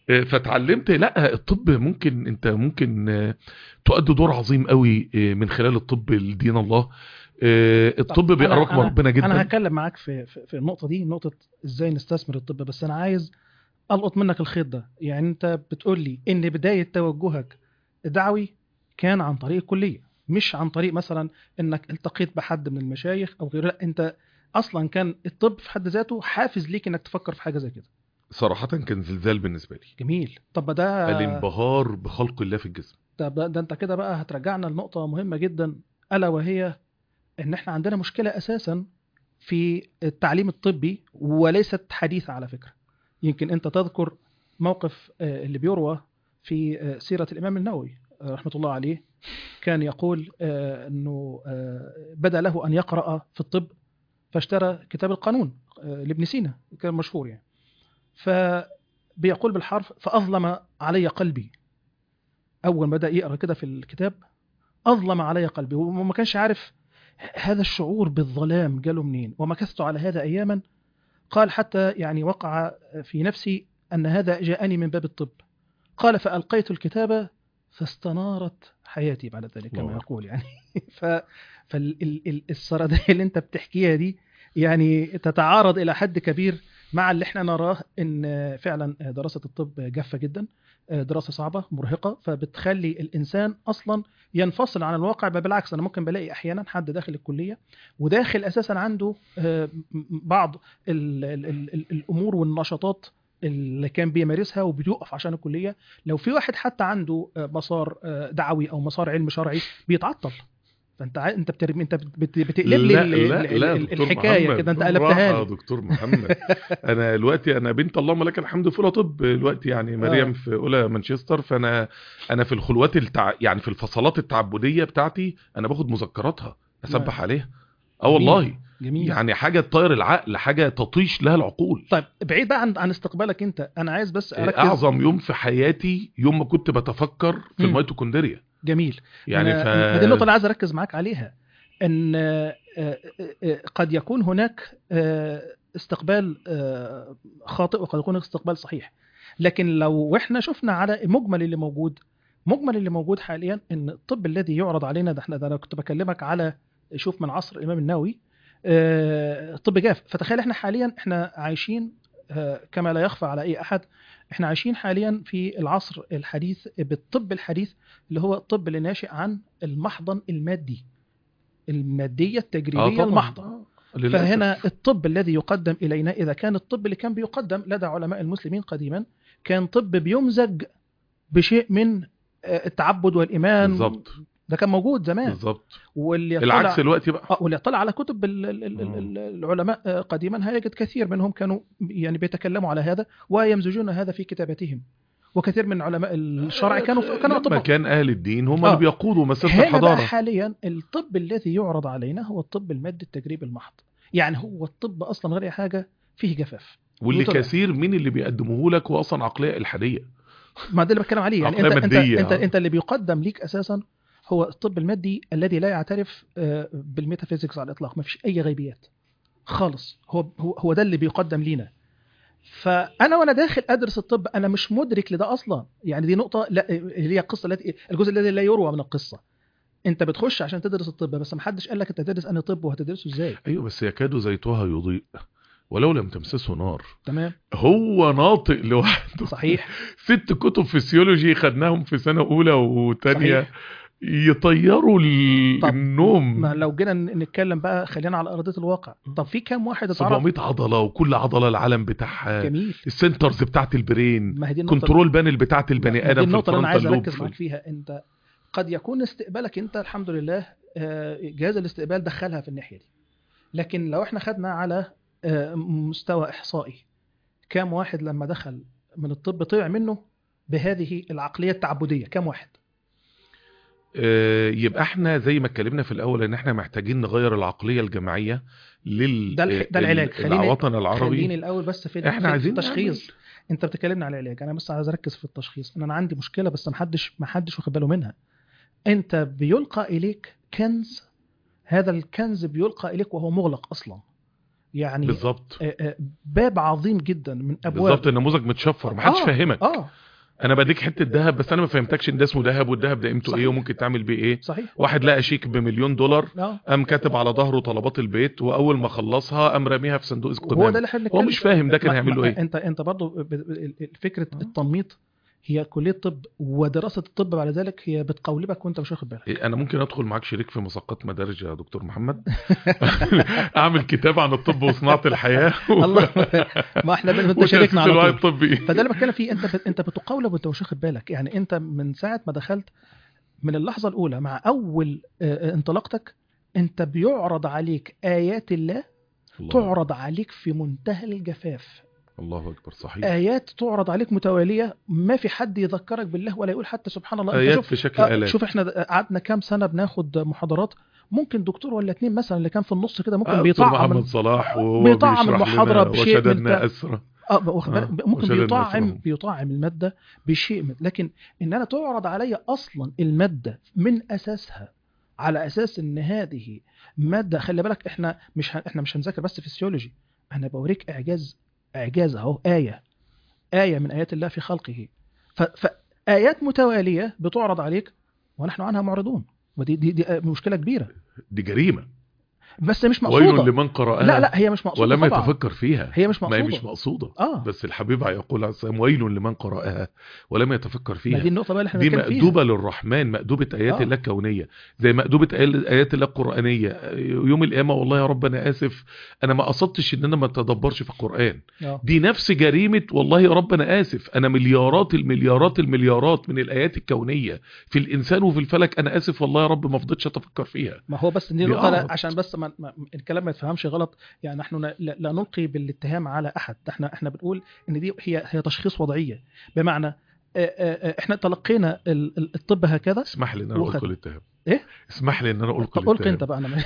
آه، فتعلمت لا الطب ممكن انت ممكن آه، تؤدي دور عظيم قوي آه، من خلال الطب لدين الله آه، الطب طب بيقربك أنا- من ربنا انا جدا هتكلم معاك في في في النقطه دي نقطه ازاي نستثمر الطب بس انا عايز القط منك الخيط ده يعني انت بتقول لي ان بدايه توجهك الدعوي كان عن طريق الكليه مش عن طريق مثلا انك التقيت بحد من المشايخ او غيره لا انت اصلا كان الطب في حد ذاته حافز ليك انك تفكر في حاجه زي كده صراحة كان زلزال بالنسبة لي جميل طب ده الانبهار بخلق الله في الجسم ده, ده, ده انت كده بقى هترجعنا لنقطة مهمة جدا ألا وهي إن إحنا عندنا مشكلة أساسا في التعليم الطبي وليست حديثة على فكرة يمكن أنت تذكر موقف آه، اللي بيروى في آه، سيرة الإمام النووي آه، رحمة الله عليه كان يقول آه، أنه آه، بدا له أن يقرأ في الطب فاشترى كتاب القانون آه، لابن سينا كان مشهور يعني فبيقول بالحرف فأظلم علي قلبي اول ما بدا يقرا كده في الكتاب اظلم علي قلبي وما كانش عارف هذا الشعور بالظلام جاله منين ومكثت على هذا اياما قال حتى يعني وقع في نفسي ان هذا جاءني من باب الطب قال فالقيت الكتاب فاستنارت حياتي بعد ذلك كما الله. يقول يعني ف فالسرديه اللي انت بتحكيها دي يعني تتعارض الى حد كبير مع اللي احنا نراه ان فعلا دراسه الطب جافه جدا دراسه صعبه مرهقه فبتخلي الانسان اصلا ينفصل عن الواقع بل بالعكس انا ممكن بلاقي احيانا حد داخل الكليه وداخل اساسا عنده آه، م- بعض ال ال ال ال الامور والنشاطات اللي كان بيمارسها وبيوقف عشان الكليه لو في واحد حتى عنده آه، مسار آه، دعوي او مسار علم شرعي بيتعطل فانت عا- انت بترمي انت بت- بت- بتقلب لي لا ال- لا ال- لا ال- دكتور الحكايه محمد، كده انت بالراحة قلبتها يا لي دكتور محمد انا دلوقتي انا بنت اللهم لك الحمد في اولى طب دلوقتي يعني مريم آه. في اولى مانشستر فانا انا في الخلوات التع... يعني في الفصلات التعبديه بتاعتي انا باخد مذكراتها اسبح عليها اه والله جميل يعني حاجه تطير العقل حاجه تطيش لها العقول طيب بعيد بقى عن عن استقبالك انت انا عايز بس اركز اعظم يوم في حياتي يوم ما كنت بتفكر في مم. الميتوكوندريا جميل يعني أنا- ف ما دي النقطه اللي عايز اركز معاك عليها ان آه، آه، آه، قد يكون هناك آه، استقبال آه، خاطئ وقد يكون استقبال صحيح لكن لو احنا شفنا على مجمل اللي موجود مجمل اللي موجود حاليا ان الطب الذي يعرض علينا ده احنا ده انا كنت بكلمك على شوف من عصر الامام النووي آه، طب جاف فتخيل احنا حاليا احنا عايشين آه، كما لا يخفى على اي احد احنا عايشين حاليا في العصر الحديث بالطب الحديث اللي هو الطب اللي ناشئ عن المحضن المادي الماديه التجريبيه طبعاً. المحضه آه، للأسف. فهنا الطب الذي يقدم الينا اذا كان الطب اللي كان بيقدم لدى علماء المسلمين قديما كان طب بيمزج بشيء من آه، التعبد والايمان بالظبط ده كان موجود زمان بالظبط واللي يطلع العكس دلوقتي بقى آه، واللي يطلع على كتب ال- ال- ال- آه. ال- العلماء آه، قديما هيجد كثير منهم كانوا يعني بيتكلموا على هذا ويمزجون هذا في كتاباتهم وكثير من علماء الشرع كانوا كانوا لما اطباء كان اهل الدين هم آه. اللي بيقودوا مسيره هنا بقى الحضاره حاليا الطب الذي يعرض علينا هو الطب المادي التجريبي المحض يعني هو الطب اصلا غير أي حاجه فيه جفاف واللي وطلع. كثير من اللي بيقدموه لك هو اصلا عقليه الحاديه ما ده اللي بتكلم عليه يعني انت عقلية انت مادية. انت انت اللي بيقدم ليك اساسا هو الطب المادي الذي لا يعترف آه، بالميتافيزيكس على الاطلاق ما فيش اي غيبيات خالص هو هو هو ده اللي بيقدم لينا فانا وانا داخل ادرس الطب انا مش مدرك لده اصلا يعني دي نقطه لا اللي هي القصه التي الجزء الذي لا يروى من القصه انت بتخش عشان تدرس الطب بس ما حدش قال لك انت تدرس انهي طب وهتدرسه ازاي ايوه بس يكاد زيتها يضيء ولو لم تمسسه نار تمام هو ناطق لوحده صحيح ست كتب فسيولوجي خدناهم في سنه اولى وثانيه صحيح. يطيروا ال- طب النوم ما لو جينا نتكلم بقى خلينا على ارضيه الواقع طب في كام واحد اتعرف 700 عضله وكل عضله العالم بتاعها جميل السنترز بتاعت البرين ما هي دي النقطه كنترول بانل بتاعت ما البني دي ادم في النقطه اللي انا عايز الفرونتال اركز لوب معاك فيها انت قد يكون استقبالك انت الحمد لله آه، جهاز الاستقبال دخلها في الناحيه دي لكن لو احنا خدنا على آه، مستوى احصائي كام واحد لما دخل من الطب طلع منه بهذه العقليه التعبديه كام واحد آه، يبقى احنا زي ما اتكلمنا في الاول ان احنا محتاجين نغير العقليه الجماعيه لل ده الح- ده العلاج. ال- خليني- الوطن خليني العربي الاول بس في احنا في عايزين التشخيص انت بتكلمنا على العلاج انا بس عايز اركز في التشخيص ان انا عندي مشكله بس ما حدش ما حدش واخد باله منها انت بيلقى اليك كنز هذا الكنز بيلقى اليك وهو مغلق اصلا يعني بالظبط آه، آه، باب عظيم جدا من ابواب بالظبط النموذج متشفر محدش آه، فاهمك اه انا بديك حته ذهب بس انا ما فهمتكش ان ده اسمه ذهب والذهب ده قيمته ايه صحيح. وممكن تعمل بيه ايه صحيح واحد لقى شيك بمليون دولار اه قام كاتب على ظهره طلبات البيت واول ما خلصها قام راميها في صندوق وهو ده استخدام اللي احنا هو بنتكلم مش فاهم ده كان ما- هيعمل له ما- ايه انت انت برضه ب- ب- ال- فكره آه. التنميط هي كليه طب ودراسه الطب بعد ذلك هي بتقولبك وانت مش واخد بالك إيه، انا ممكن ادخل معاك شريك في مساقات مدارج يا دكتور محمد اعمل كتاب عن الطب وصناعه الحياه الله ما احنا بن- انت وتأسيس شاركنا على الوعي طول الطبي فده اللي بتكلم فيه انت بت- انت بتقاولب وانت مش واخد بالك يعني انت من ساعه ما دخلت من اللحظه الاولى مع اول آه، آه، انطلاقتك انت بيعرض عليك ايات الله الله, تعرض عليك في منتهى الجفاف الله اكبر صحيح ايات تعرض عليك متواليه ما في حد يذكرك بالله ولا يقول حتى سبحان الله انت ايات شوف في شكل آه، الات شوف احنا قعدنا كام سنه بناخد محاضرات ممكن دكتور ولا اتنين مثلا اللي كان في النص كده ممكن آه، دكتور بيطعم محمد ال- صلاح وهو بيطعم بيشرح المحاضرة لنا بشيء من وشددنا تا- اسرى اه واخد بالك؟ آه، ممكن وشددنا بيطعم أسرهم. بيطعم الماده بشيء من لكن ان انا تعرض علي اصلا الماده من اساسها على اساس ان هذه ماده خلي بالك احنا مش ه... احنا مش هنذاكر بس فيسيولوجي انا بوريك اعجاز اعجاز اهو ايه ايه من ايات الله في خلقه ف... فايات متواليه بتعرض عليك ونحن عنها معرضون ودي دي, دي مشكله كبيره دي جريمه بس مش ويل مقصوده لمن قراها لا لا هي مش مقصوده ولم طبعا. يتفكر فيها هي مش ما هي مقصوده مش مقصوده اه بس الحبيب يقول عليه السلام ويل لمن قراها ولم يتفكر ما فيها دي النقطه بقى اللي احنا دي بنتكلم فيها مأدوبة للرحمن مأدوبة آيات آه. الله الكونية زي مأدوبة آيات- آيات الله القرآنية يوم القيامة والله يا رب أنا آسف أنا ما قصدتش إن أنا ما أتدبرش في القرآن آه. دي نفس جريمة والله يا رب أنا آسف أنا مليارات المليارات المليارات من الآيات الكونية في الإنسان وفي الفلك أنا آسف والله يا رب ما فضلتش أتفكر فيها ما هو بس دي نقطة لا بيعرض. عشان بس ما ما الكلام ما يتفهمش غلط يعني نحن لا, لا نلقي بالاتهام على أحد احنا احنا بنقول إن دي هي هي تشخيص وضعية بمعنى آه، آه، آه، احنا تلقينا ال- ال- الطب هكذا اسمح لي إن أنا وخد- ألقي الاتهام إيه؟ اسمح لي إن أنا ألقي طب ألقي أنت الاتهام بقى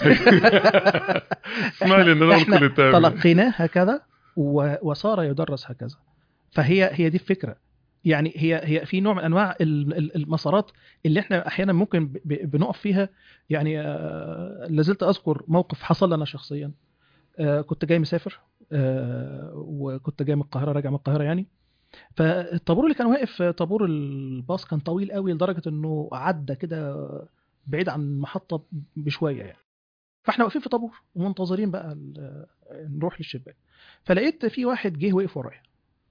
أنا اسمح لي إن أنا ألقي احنا الاتهام تلقيناه هكذا و- وصار يدرس هكذا فهي هي دي الفكرة يعني هي هي في نوع من انواع ال- ال- المسارات اللي احنا احيانا ممكن ب- ب- بنقف فيها يعني آه، لازلت اذكر موقف حصل لنا شخصيا آه، كنت جاي مسافر آه، وكنت جاي من القاهره راجع من القاهره يعني فالطابور اللي كان واقف آه، طابور الباص كان طويل قوي لدرجه انه عدى كده بعيد عن المحطه بشويه يعني فاحنا واقفين في طابور ومنتظرين بقى ال- نروح للشباك فلقيت في واحد جه وقف ورايا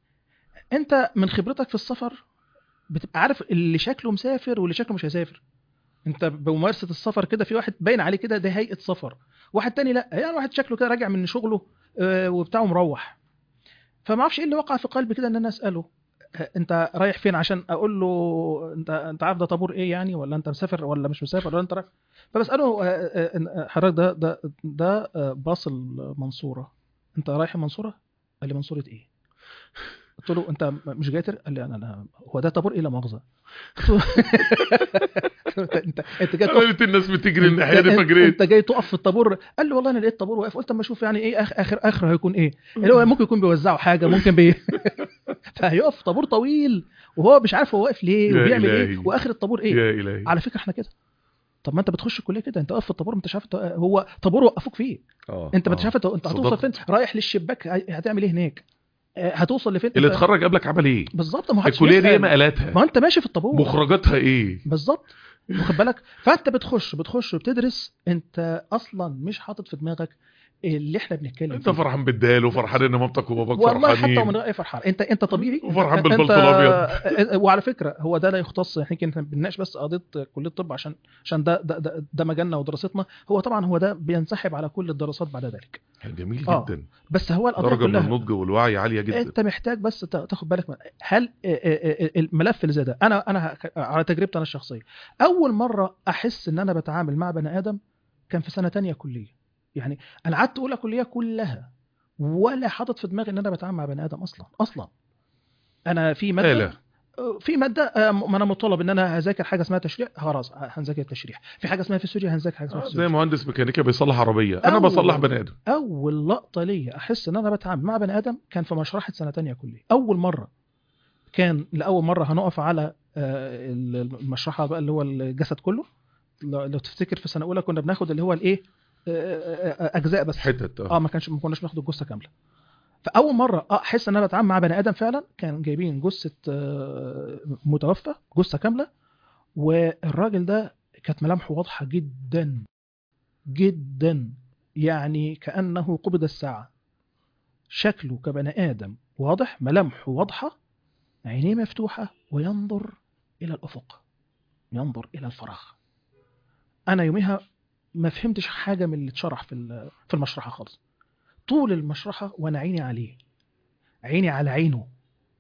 انت من خبرتك في السفر بتبقى عارف اللي شكله مسافر واللي شكله مش هيسافر انت بممارسه السفر كده في واحد باين عليه كده ده هيئه سفر واحد تاني لا يعني واحد شكله كده راجع من شغله آه، وبتاعه مروح فما اعرفش ايه اللي وقع في قلبي كده ان انا اساله آه، انت رايح فين عشان اقول له انت انت عارف ده طابور ايه يعني ولا انت مسافر ولا مش مسافر ولا انت رايح فبساله آه، آه، آه، حضرتك ده ده ده آه، باص المنصوره انت رايح المنصوره قال لي منصوره ايه قلت له انت مش جاي تر- قال لي انا انا هو ده طابور ايه لا مؤاخذه قلت له انت انت انت جاي تقف لقيت الناس بتجري الناحية دي انت- فجريت انت جاي تقف في الطابور قال لي والله انا لقيت طابور واقف قلت اما اشوف يعني ايه اخر اخر اخره هيكون ايه اللي هو ممكن يكون بيوزعوا حاجه ممكن بي فهيقف طابور طويل وهو مش عارف هو واقف ليه يا وبيعمل إلهي. ايه واخر الطابور ايه يا إلهي على فكره احنا كده طب ما انت بتخش الكليه كده انت واقف في الطابور ما انتش عارف انت- هو طابور وقفوك فيه آه، انت ما آه. انتش عارف انت انت هتوصل صدقت. فين رايح للشباك هي- هتعمل ايه هناك اه، هتوصل لفين اللي انت- اتخرج قبلك عمل ايه بالظبط ما حدش الكليه دي بيسأل. ما قالتها ما انت ماشي في الطابور مخرجاتها ايه بالظبط واخد بالك فانت بتخش بتخش وبتدرس انت اصلا مش حاطط في دماغك اللي احنا بنتكلم انت فيه. فرحان بالدال وفرحان ان مامتك وباباك والله فرحانين حتى من غير اي فرحان انت انت طبيعي وفرحان انت- بالبلطو انت- وعلى فكره هو ده لا يختص احنا يمكن بنناقش بس قضيه كليه الطب عشان عشان ده ده, ده, ده مجالنا ودراستنا هو طبعا هو ده بينسحب على كل الدراسات بعد ذلك جميل آه. جدا بس هو القضيه درجه من كلها النضج والوعي عاليه جدا انت محتاج بس تا- تاخد بالك من هل اه- اه- اه- الملف اللي زي ده انا انا ه- على تجربتي انا الشخصيه اول مره احس ان انا بتعامل مع بني ادم كان في سنه تانية كليه يعني انا قعدت اولى كليه كلها ولا حاطط في دماغي ان انا بتعامل مع بني ادم اصلا اصلا انا في ماده آلة. في ماده آه، ما انا مطالب ان انا هذاكر حاجه اسمها تشريح خلاص هنذاكر التشريح في حاجه اسمها فيسيولوجي هنذاكر حاجه اسمها آه، زي فيسيولوجي مهندس ميكانيكا بيصلح عربيه انا أول- بصلح بني ادم اول لقطه ليا احس ان انا بتعامل مع بني ادم كان في مشرحه سنه تانية كليه اول مره كان لاول مره هنقف على آه، المشرحه بقى اللي هو الجسد كله لو لو تفتكر في سنه اولى كنا بناخد اللي هو الايه آه، اجزاء بس حتت اه ما كانش ما كناش بناخد الجثه كامله فاول مره اه احس ان انا بتعامل مع بني ادم فعلا كان جايبين جثه آه، متوفى جثه كامله والراجل ده كانت ملامحه واضحه جدا جدا يعني كانه قبض الساعه شكله كبني ادم واضح ملامحه واضحه عينيه مفتوحه وينظر الى الافق ينظر الى الفراغ انا يوميها ما فهمتش حاجه من اللي اتشرح في ال- في المشرحه خالص طول المشرحه وانا عيني عليه عيني على عينه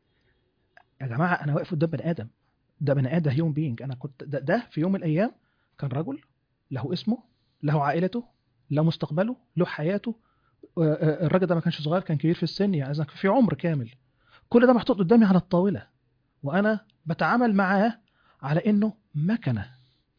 يا جماعه انا واقف قدام بني ادم ده بني ادم هيوم بينج انا كنت ده, ده في يوم من الايام كان رجل له اسمه له عائلته له مستقبله له حياته آه، آه، الراجل ده ما كانش صغير كان كبير في السن يعني إذا في عمر كامل كل ده محطوط قدامي على الطاوله وانا بتعامل معاه على انه مكنه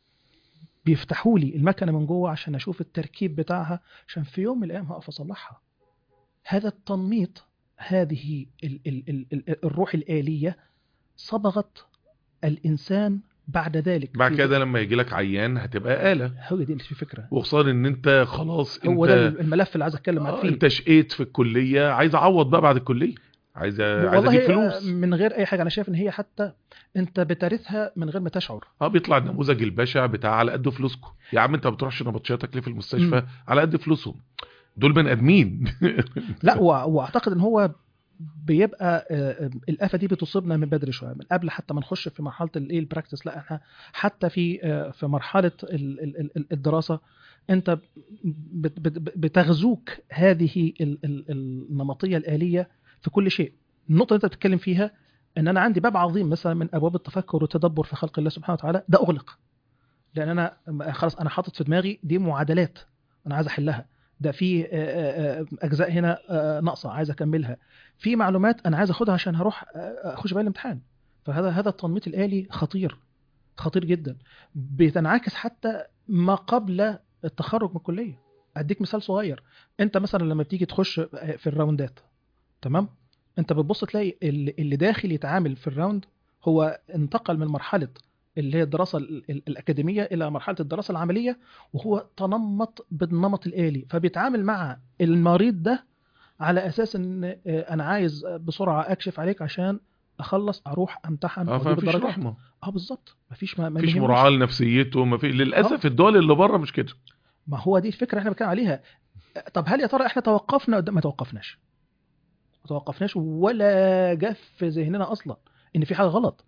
بيفتحوا لي المكنه من جوه عشان اشوف التركيب بتاعها عشان في يوم من الايام هقف اصلحها هذا التنميط هذه ال ال ال ال الروح الآلية صبغت الإنسان بعد ذلك بعد في- كده لما يجي لك عيان هتبقى آلة هو دي اللي في فكرة وخصوصا ان انت خلاص هو ده انت الملف اللي عايز اتكلم معاك آه، فيه انت شقيت في الكلية عايز اعوض بقى بعد الكلية عايز عايز اجيب والله فلوس من غير اي حاجه انا شايف ان هي حتى انت بترثها من غير ما تشعر اه بيطلع النموذج البشع بتاع على قد فلوسكم يا عم انت ما بتروحش نبطشياتك ليه في المستشفى على قد فلوسهم دول بني ادمين لا وأ- واعتقد ان هو بيبقى آه، آه، الافه دي بتصيبنا من بدري شويه من قبل حتى ما نخش في مرحله الايه البراكتس لا احنا حتى في آه، في مرحله ال- ال- ال- الدراسه انت بت- بت- بتغزوك هذه ال- ال- النمطيه الاليه في كل شيء النقطه اللي انت بتتكلم فيها ان انا عندي باب عظيم مثلا من ابواب التفكر والتدبر في خلق الله سبحانه وتعالى ده اغلق لان انا خلاص انا حاطط في دماغي دي معادلات انا عايز احلها ده في آه، آه، آه، اجزاء هنا آه، ناقصه عايز اكملها في معلومات انا عايز اخدها عشان هروح آه، اخش بقى الامتحان فهذا هذا التنميط الالي خطير خطير جدا بتنعكس حتى ما قبل التخرج من الكليه اديك مثال صغير انت مثلا لما بتيجي تخش في الراوندات تمام انت بتبص تلاقي اللي اللي داخل يتعامل في الراوند هو انتقل من مرحله اللي هي الدراسه ال- ال- الاكاديميه الى مرحله الدراسه العمليه وهو تنمط بالنمط الالي فبيتعامل مع المريض ده على اساس ان آه، انا عايز بسرعه اكشف عليك عشان اخلص اروح امتحن اه واجيب فمفيش الدرجات رحمه اه بالظبط مفيش ما ما مفيش يهمنيش. مراعاه لنفسيته ما في للاسف الدول اللي بره مش كده ما هو دي الفكره احنا بنتكلم عليها طب هل يا ترى احنا توقفنا قدام ما توقفناش ما توقفناش ولا جه في ذهننا اصلا ان في حاجه غلط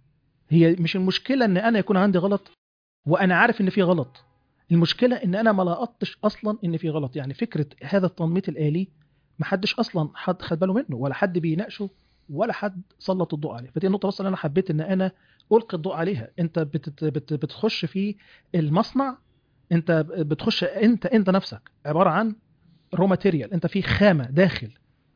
هي مش المشكله ان انا يكون عندي غلط وانا عارف ان في غلط المشكله ان انا ما لقطتش اصلا ان في غلط يعني فكره هذا التنميط الالي ما حدش اصلا حد خد باله منه ولا حد بيناقشه ولا حد سلط الضوء عليه فدي النقطه بس اللي انا حبيت ان انا القي الضوء عليها انت بتت بت بتخش في المصنع انت بتخش انت انت نفسك عباره عن رو ماتيريال انت في خامه داخل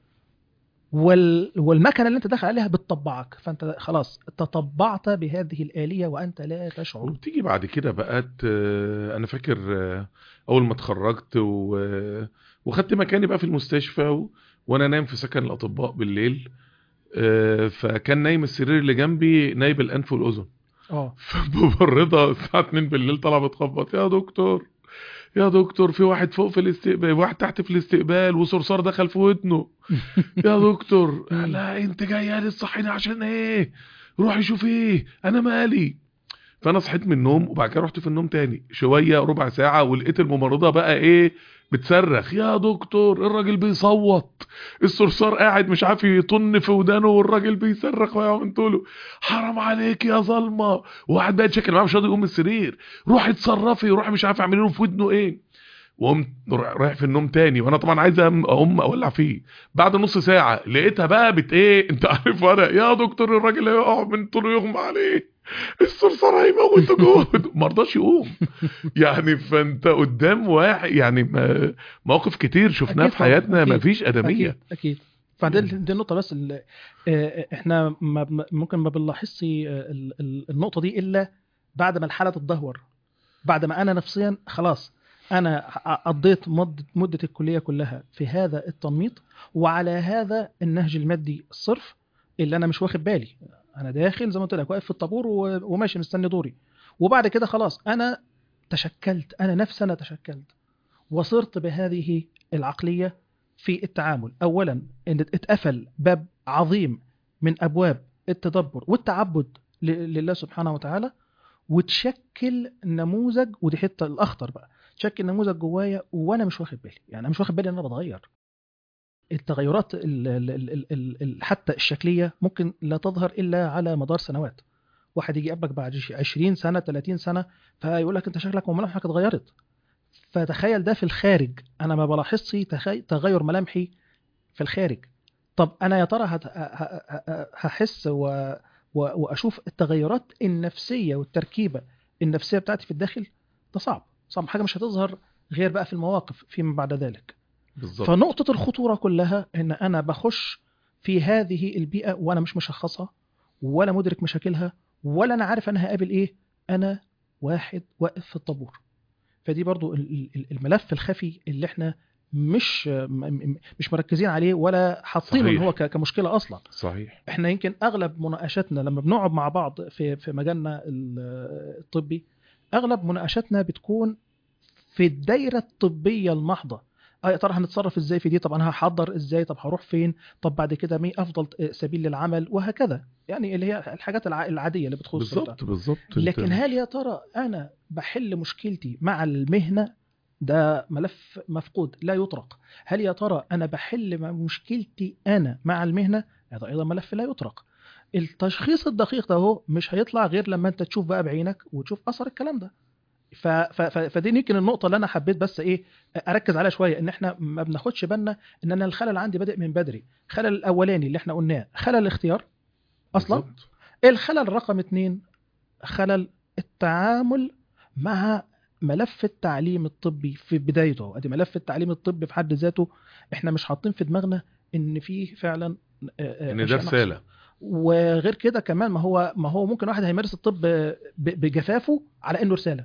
وال والمكنه اللي انت داخل عليها بتطبعك فانت خلاص تطبعت بهذه الاليه وانت لا تشعر وبتيجي بعد كده بقى ت- انا فاكر آه، اول ما اتخرجت و... وخدت مكاني بقى في المستشفى و... وانا نايم في سكن الاطباء بالليل آه، فكان نايم السرير اللي جنبي نايب الانف والاذن اه فبمرضها الساعه 2 بالليل طالعه بتخبط يا دكتور يا دكتور في واحد فوق في الاستقبال واحد تحت في الاستقبال وصرصار دخل في ودنه يا دكتور لا انت جايه لي تصحيني عشان ايه روحي شوفي ايه انا مالي فانا صحيت من النوم وبعد كده رحت في النوم تاني شويه ربع ساعه ولقيت الممرضه بقى ايه بتصرخ يا دكتور الراجل بيصوت الصرصار قاعد مش عارف يطن في ودانه والراجل بيصرخ وقمت له حرام عليك يا ظلمه وواحد بقى يتشكل معاه مش راضي يقوم من السرير روحي اتصرفي روحي مش عارف اعمل له في ودنه ايه وقمت رايح في النوم تاني وانا طبعا عايز أم- اقوم اولع فيه بعد نص ساعه لقيتها بقى بت ايه انت عارف وانا يا دكتور الراجل هيقع من طول يغمى عليه الصرصار هيموته جوه ما رضاش يقوم يعني فانت قدام واحد يعني ما- مواقف كتير شفناها أكيد في حياتنا طبعاً، ما أكيد. فيش ادميه اكيد اكيد فدي دي النقطه بس اللي آه، احنا ما ما- ممكن ما بنلاحظش آه، ال- ال- النقطه دي الا بعد ما الحاله تتدهور بعد ما انا نفسيا خلاص انا ع- قضيت مده مده الكليه كلها في هذا التنميط وعلى هذا النهج المادي الصرف اللي انا مش واخد بالي انا داخل زي ما قلت لك واقف في الطابور و- وماشي مستني دوري وبعد كده خلاص انا تشكلت انا نفسي انا تشكلت وصرت بهذه العقليه في التعامل اولا ان اتقفل باب عظيم من ابواب التدبر والتعبد ل- لله سبحانه وتعالى وتشكل نموذج ودي حته الاخطر بقى تشكل نموذج جوايا وانا مش واخد بالي يعني انا مش واخد بالي ان انا بتغير التغيرات ال ال ال ال ال ال حتى الشكليه ممكن لا تظهر الا على مدار سنوات واحد يجي يقابلك بعد 20 سنه 30 سنه فيقول لك انت شكلك وملامحك اتغيرت فتخيل ده في الخارج انا ما بلاحظش تخي- تغير ملامحي في الخارج طب انا يا ترى هت- ه- ه- ه- هحس و... و... واشوف التغيرات النفسيه والتركيبه النفسيه بتاعتي في الداخل ده صعب صعب حاجه مش هتظهر غير بقى في المواقف فيما بعد ذلك بالظبط فنقطة الخطورة كلها إن أنا بخش في هذه البيئة وأنا مش مشخصها ولا مدرك مشاكلها ولا أنا عارف أنا هقابل إيه أنا واحد واقف في الطابور فدي برضو ال- ال- الملف الخفي اللي احنا مش م- م- مش مركزين عليه ولا حاطينه ان صحيح. هو ك- كمشكله اصلا صحيح احنا يمكن اغلب مناقشاتنا لما بنقعد مع بعض في في مجالنا ال- الطبي اغلب مناقشاتنا بتكون في الدايره الطبيه المحضه اه يا ترى هنتصرف ازاي في دي طب انا هحضر ازاي طب هروح فين طب بعد كده مين افضل سبيل للعمل وهكذا يعني اللي هي الحاجات الع- العاديه اللي بتخص البتاع. بالظبط بالظبط أنت- لكن هل يا ترى انا بحل مشكلتي مع المهنه ده ملف مفقود لا يطرق هل يا ترى انا بحل مع مشكلتي انا مع المهنه هذا ايضا ملف لا يطرق التشخيص الدقيق ده هو مش هيطلع غير لما انت تشوف بقى بعينك وتشوف اثر الكلام ده ف... ف... ف... فدي يمكن النقطه اللي انا حبيت بس ايه اركز عليها شويه ان احنا ما بناخدش بالنا ان انا الخلل عندي بادئ من بدري الخلل الاولاني اللي احنا قلناه خلل الاختيار اصلا بالظبط. الخلل رقم اتنين خلل التعامل مع ملف التعليم الطبي في بدايته ادي ملف التعليم الطبي في حد ذاته احنا مش حاطين في دماغنا ان فيه فعلا آه، آه، ان ده أشياء ناقصة. رساله وغير كده كمان ما هو ما هو ممكن واحد هيمارس الطب ب- بجفافه على انه رساله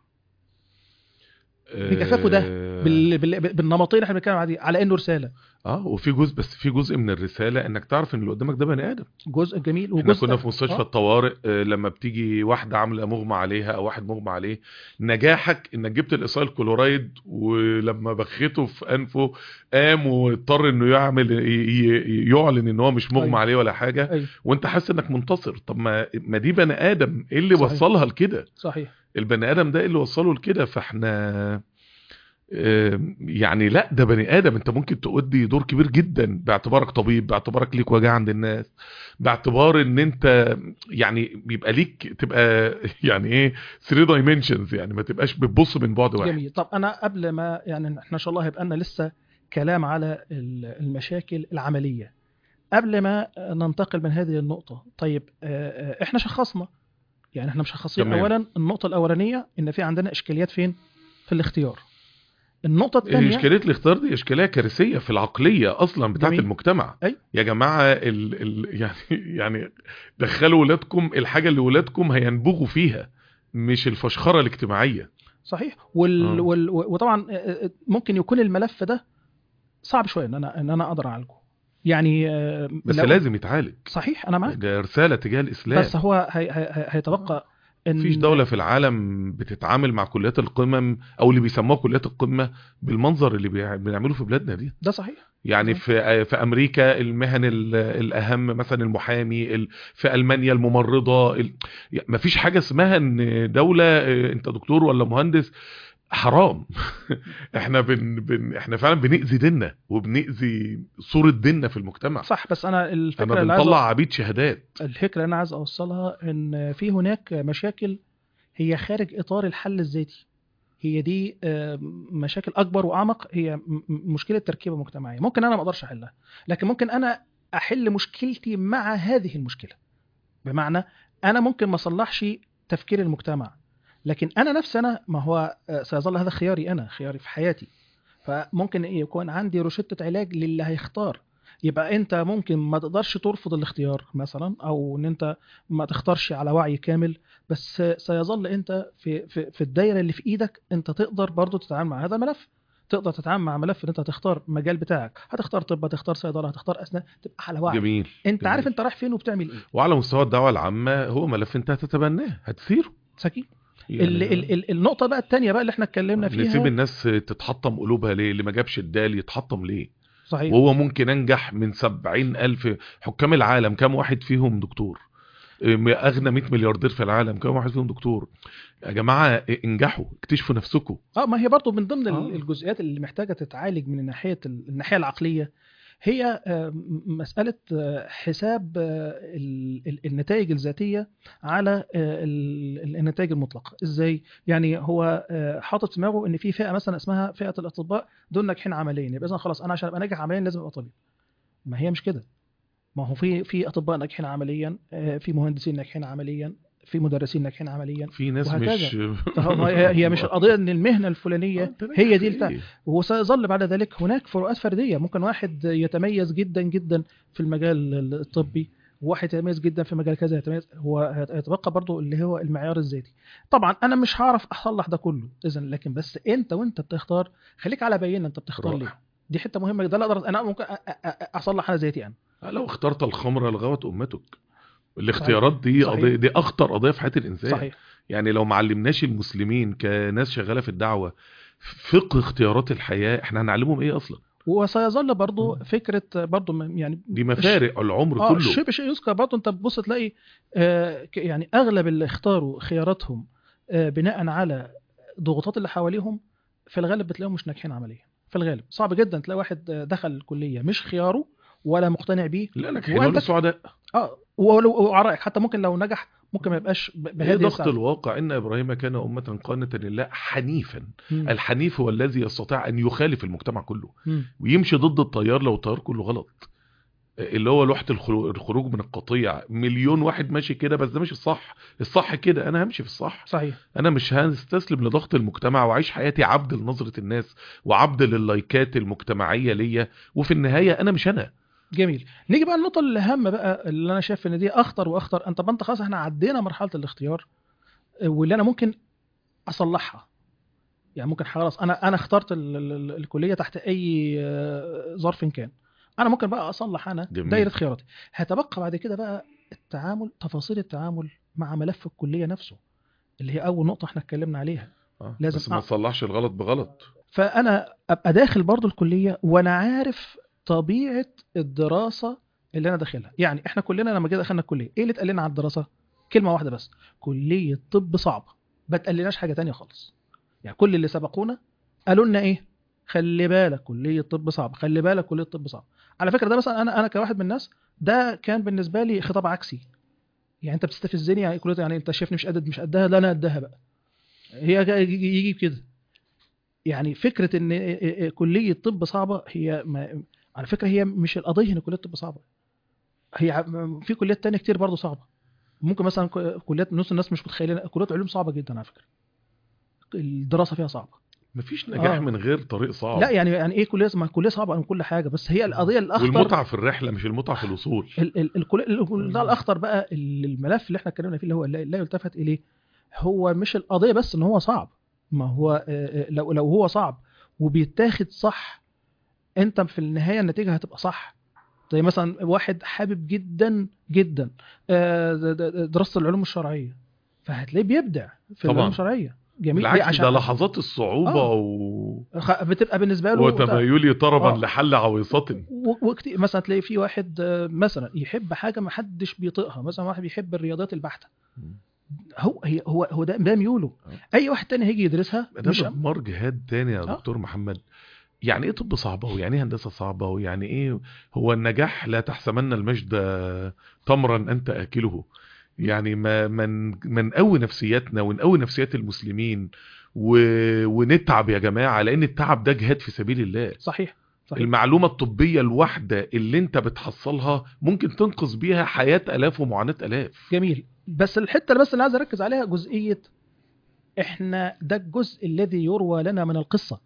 بجفافه ده، آه، بال... بال... بالنمطيه اللي احنا بنتكلم عليها على انه رساله اه وفي جزء بس في جزء من الرساله انك تعرف ان اللي قدامك ده بني ادم جزء جميل احنا وجزء كنا في مستشفى آه. الطوارئ آه، لما بتيجي واحده عامله مغمى عليها او واحد مغمى عليه نجاحك انك جبت الايصال كلورايد ولما بخيته في انفه قام واضطر انه يعمل ي- ي- يعلن ان هو مش مغمى أيوة. عليه ولا حاجه ايوه وانت حاسس انك منتصر طب ما ما دي بني ادم ايه اللي صحيح. وصلها لكده صحيح البني ادم ده إيه اللي وصله لكده فاحنا آم، يعني لا ده بني ادم انت ممكن تؤدي دور كبير جدا باعتبارك طبيب باعتبارك ليك وجع عند الناس باعتبار ان انت يعني بيبقى ليك تبقى يعني ايه 3 دايمنشنز يعني ما تبقاش بتبص من بعد واحد جميل طب انا قبل ما يعني احنا ان شاء الله هيبقى لنا لسه كلام على ال- المشاكل العمليه قبل ما ننتقل من هذه النقطه طيب آه، آه، احنا شخصنا يعني احنا مشخصين تمام. اولا النقطه الاولانيه ان في عندنا اشكاليات فين في الاختيار النقطه إيه الثانيه اشكاليه الاختيار دي اشكاليه كارثيه في العقليه اصلا بتاعت جميل. المجتمع أي. يا جماعه ال ال يعني يعني دخلوا ولادكم الحاجه اللي ولادكم هينبغوا فيها مش الفشخره الاجتماعيه صحيح وال... آه. وال... وطبعا آه، آه، ممكن يكون الملف ده صعب شويه ان انا ان انا اقدر اعالجه يعني آه، بس لو- لازم يتعالج صحيح انا معاك ده رساله تجاه الاسلام بس هو هي... هي... هي- هيتبقى ان مفيش دولة في العالم بتتعامل مع كليات القمم او اللي بيسموها كليات القمة بالمنظر اللي بيع- بنعمله في بلادنا دي ده صحيح يعني صحيح. في في امريكا المهن ال- الاهم مثلا المحامي ال- في المانيا الممرضة ال- يعني مفيش حاجة اسمها ان دولة اه، انت دكتور ولا مهندس حرام احنا بن بن احنا فعلا بنأذي ديننا وبنأذي صورة ديننا في المجتمع صح بس انا الفكره انا اللي عايز بنطلع عبيد شهادات الفكره اللي انا عايز اوصلها ان في هناك مشاكل هي خارج اطار الحل الذاتي هي دي آه، مشاكل اكبر واعمق هي م- م- مشكله تركيبه مجتمعيه ممكن انا ما اقدرش احلها لكن ممكن انا احل مشكلتي مع هذه المشكله بمعنى انا ممكن ما اصلحش تفكير المجتمع لكن انا نفسي انا ما هو آه، سيظل هذا خياري انا خياري في حياتي فممكن إيه يكون عندي روشتة علاج للي هيختار يبقى انت ممكن ما تقدرش ترفض الاختيار مثلا او ان انت ما تختارش على وعي كامل بس سيظل انت في في, في الدايره اللي في ايدك انت تقدر برضو تتعامل مع هذا الملف تقدر تتعامل مع ملف ان انت هتختار مجال بتاعك هتختار طب هتختار صيدله هتختار اسنان تبقى على وعي جميل انت جميل. عارف انت رايح فين وبتعمل ايه وعلى مستوى الدعوة العامة هو ملف انت هتتبناه هتثيره سكين ال ال ال النقطه بقى الثانيه بقى اللي احنا اتكلمنا نسيب فيها الناس تتحطم قلوبها ليه اللي ما جابش الدال يتحطم ليه صحيح وهو ممكن انجح من سبعين الف حكام العالم كم واحد فيهم دكتور إيه، اغنى 100 ملياردير في العالم كم واحد فيهم دكتور يا جماعه إيه، انجحوا اكتشفوا نفسكم اه ما هي برضو من ضمن آه. آه. الجزئيات اللي محتاجه تتعالج من ناحيه الناحيه العقليه هي آه، م- مساله آه، حساب آه، ال- ال- النتائج الذاتيه على آه، ال- ال- النتائج المطلقه ازاي يعني هو آه، حاطط في دماغه ان في فئه مثلا اسمها فئه الاطباء دول ناجحين عمليا يبقى اذا خلاص انا عشان ابقى ناجح عمليا لازم ابقى طبيب ما هي مش كده ما هو في في اطباء ناجحين عمليا آه، في مهندسين ناجحين عمليا في مدرسين ناجحين عمليا في ناس وهكذا. مش فهو- هي هي مش القضيه ان المهنه الفلانيه هي دي البتاع وسيظل بعد ذلك هناك فروقات فرديه ممكن واحد يتميز جدا جدا في المجال الطبي وواحد يتميز جدا في مجال كذا يتميز هو هيتبقى برضو اللي هو المعيار الذاتي طبعا انا مش هعرف اصلح ده كله اذا لكن بس انت وانت بتختار خليك على بينه انت بتختار رائع. ليه دي حته مهمه جدا لا اقدر انا ممكن أ- أ- أ- اصلح انا ذاتي انا لو اخترت الخمر لغوت امتك الاختيارات دي صحيح. قضيه دي اخطر قضيه في حياه الانسان صحيح يعني لو معلمناش المسلمين كناس شغاله في الدعوه فقه اختيارات الحياه احنا هنعلمهم ايه اصلا وسيظل برضو مم. فكره برضو م- يعني دي مفارق العمر اه كله شيء بشيء يذكر برضه انت بتبص تلاقي آه ك- يعني اغلب اللي اختاروا خياراتهم آه بناء على ضغوطات اللي حواليهم في الغالب بتلاقيهم مش ناجحين عمليا في الغالب صعب جدا تلاقي واحد آه، دخل الكليه مش خياره ولا مقتنع بيه لا ناجحين وعندك- ولا سعداء اه ولو وعرائك حتى ممكن لو نجح ممكن ما يبقاش ب- هي بهذه ضغط السعادة. الواقع ان ابراهيم كان امه قانتا لله حنيفا مم. الحنيف هو الذي يستطيع ان يخالف المجتمع كله مم. ويمشي ضد التيار لو التيار كله غلط اللي هو لوحة الخرو- الخروج من القطيع مليون واحد ماشي كده بس ده مش الصح الصح كده انا همشي في الصح صحيح انا مش هستسلم لضغط المجتمع واعيش حياتي عبد لنظرة الناس وعبد لللايكات المجتمعية ليا وفي النهاية انا مش انا جميل نيجي بقى النقطه الاهم بقى اللي انا شايف ان دي اخطر واخطر انت انت خلاص احنا عدينا مرحله الاختيار آه، واللي انا ممكن اصلحها يعني ممكن خلاص انا انا اخترت ال- ال- ال- الكليه تحت اي آه، ظرف كان انا ممكن بقى اصلح انا جميل. دايره خياراتي هتبقى بعد كده بقى التعامل تفاصيل التعامل مع ملف الكليه نفسه اللي هي اول نقطه احنا اتكلمنا عليها آه، لازم بس ما أع- تصلحش الغلط بغلط فانا ابقى داخل برضو الكليه وانا عارف طبيعه الدراسه اللي انا داخلها يعني احنا كلنا لما جينا دخلنا الكليه ايه اللي اتقال لنا على الدراسه كلمه واحده بس كليه طب صعبه ما اتقالناش حاجه تانية خالص يعني كل اللي سبقونا قالوا لنا ايه خلي بالك كليه طب صعبه خلي بالك كليه طب صعبه على فكره ده مثلا انا انا كواحد من الناس ده كان بالنسبه لي خطاب عكسي يعني انت بتستفزني يعني كليه يعني انت شايفني مش قد مش قدها لا انا قدها بقى هي جا- يجي يجي كده يعني فكره ان كليه طب صعبه هي ما على فكره هي مش القضيه ان كليه طب صعبه هي ع- في كليات تانية كتير برضه صعبه ممكن مثلا ك- كليات نص الناس مش متخيلين كليات علوم صعبه جدا على فكره الدراسه فيها صعبه مفيش نجاح آه. من غير طريق صعب لا يعني يعني ايه كليه ما كليه صعبه عن كل حاجه بس هي القضيه الاخطر والمتعة في الرحلة مش المتعة في الوصول ال- ال- الكل- ال- ده الاخطر بقى ال- الملف اللي احنا اتكلمنا فيه اللي هو لا لا يلتفت اليه هو مش القضيه بس ان هو صعب ما هو آه، آه، لو لو هو صعب وبيتاخد صح انت في النهايه النتيجه هتبقى صح زي مثلا واحد حابب جدا جدا آه، د- د- دراسه العلوم الشرعيه فهتلاقيه بيبدع في طبعاً. العلوم الشرعيه جميل ليه؟ بالعكس ده لحظات الصعوبة آه. و... خ- بتبقى بالنسبه له وتمايلي طربا آه. لحل عويصة و- وكتير مثلا تلاقي في واحد آه، مثلا يحب حاجه ما حدش بيطيقها مثلا واحد بيحب الرياضات البحته هو هي هو هو ده ده ميوله آه. اي واحد تاني هيجي يدرسها ده مش دمار جهاد تاني يا آه. دكتور محمد يعني ايه طب صعبة ويعني ايه هندسة صعبة ويعني ايه هو النجاح لا تحسبن المجد تمرا انت اكله يعني ما من من قوي نفسياتنا ونقوي نفسيات المسلمين و... ونتعب يا جماعة لان التعب ده جهاد في سبيل الله صحيح صحيح المعلومة الطبية الواحدة اللي انت بتحصلها ممكن تنقذ بيها حياة الاف ومعاناة الاف جميل بس الحته اللي بس اللي عايز اركز عليها جزئيه احنا ده الجزء الذي يروى لنا من القصه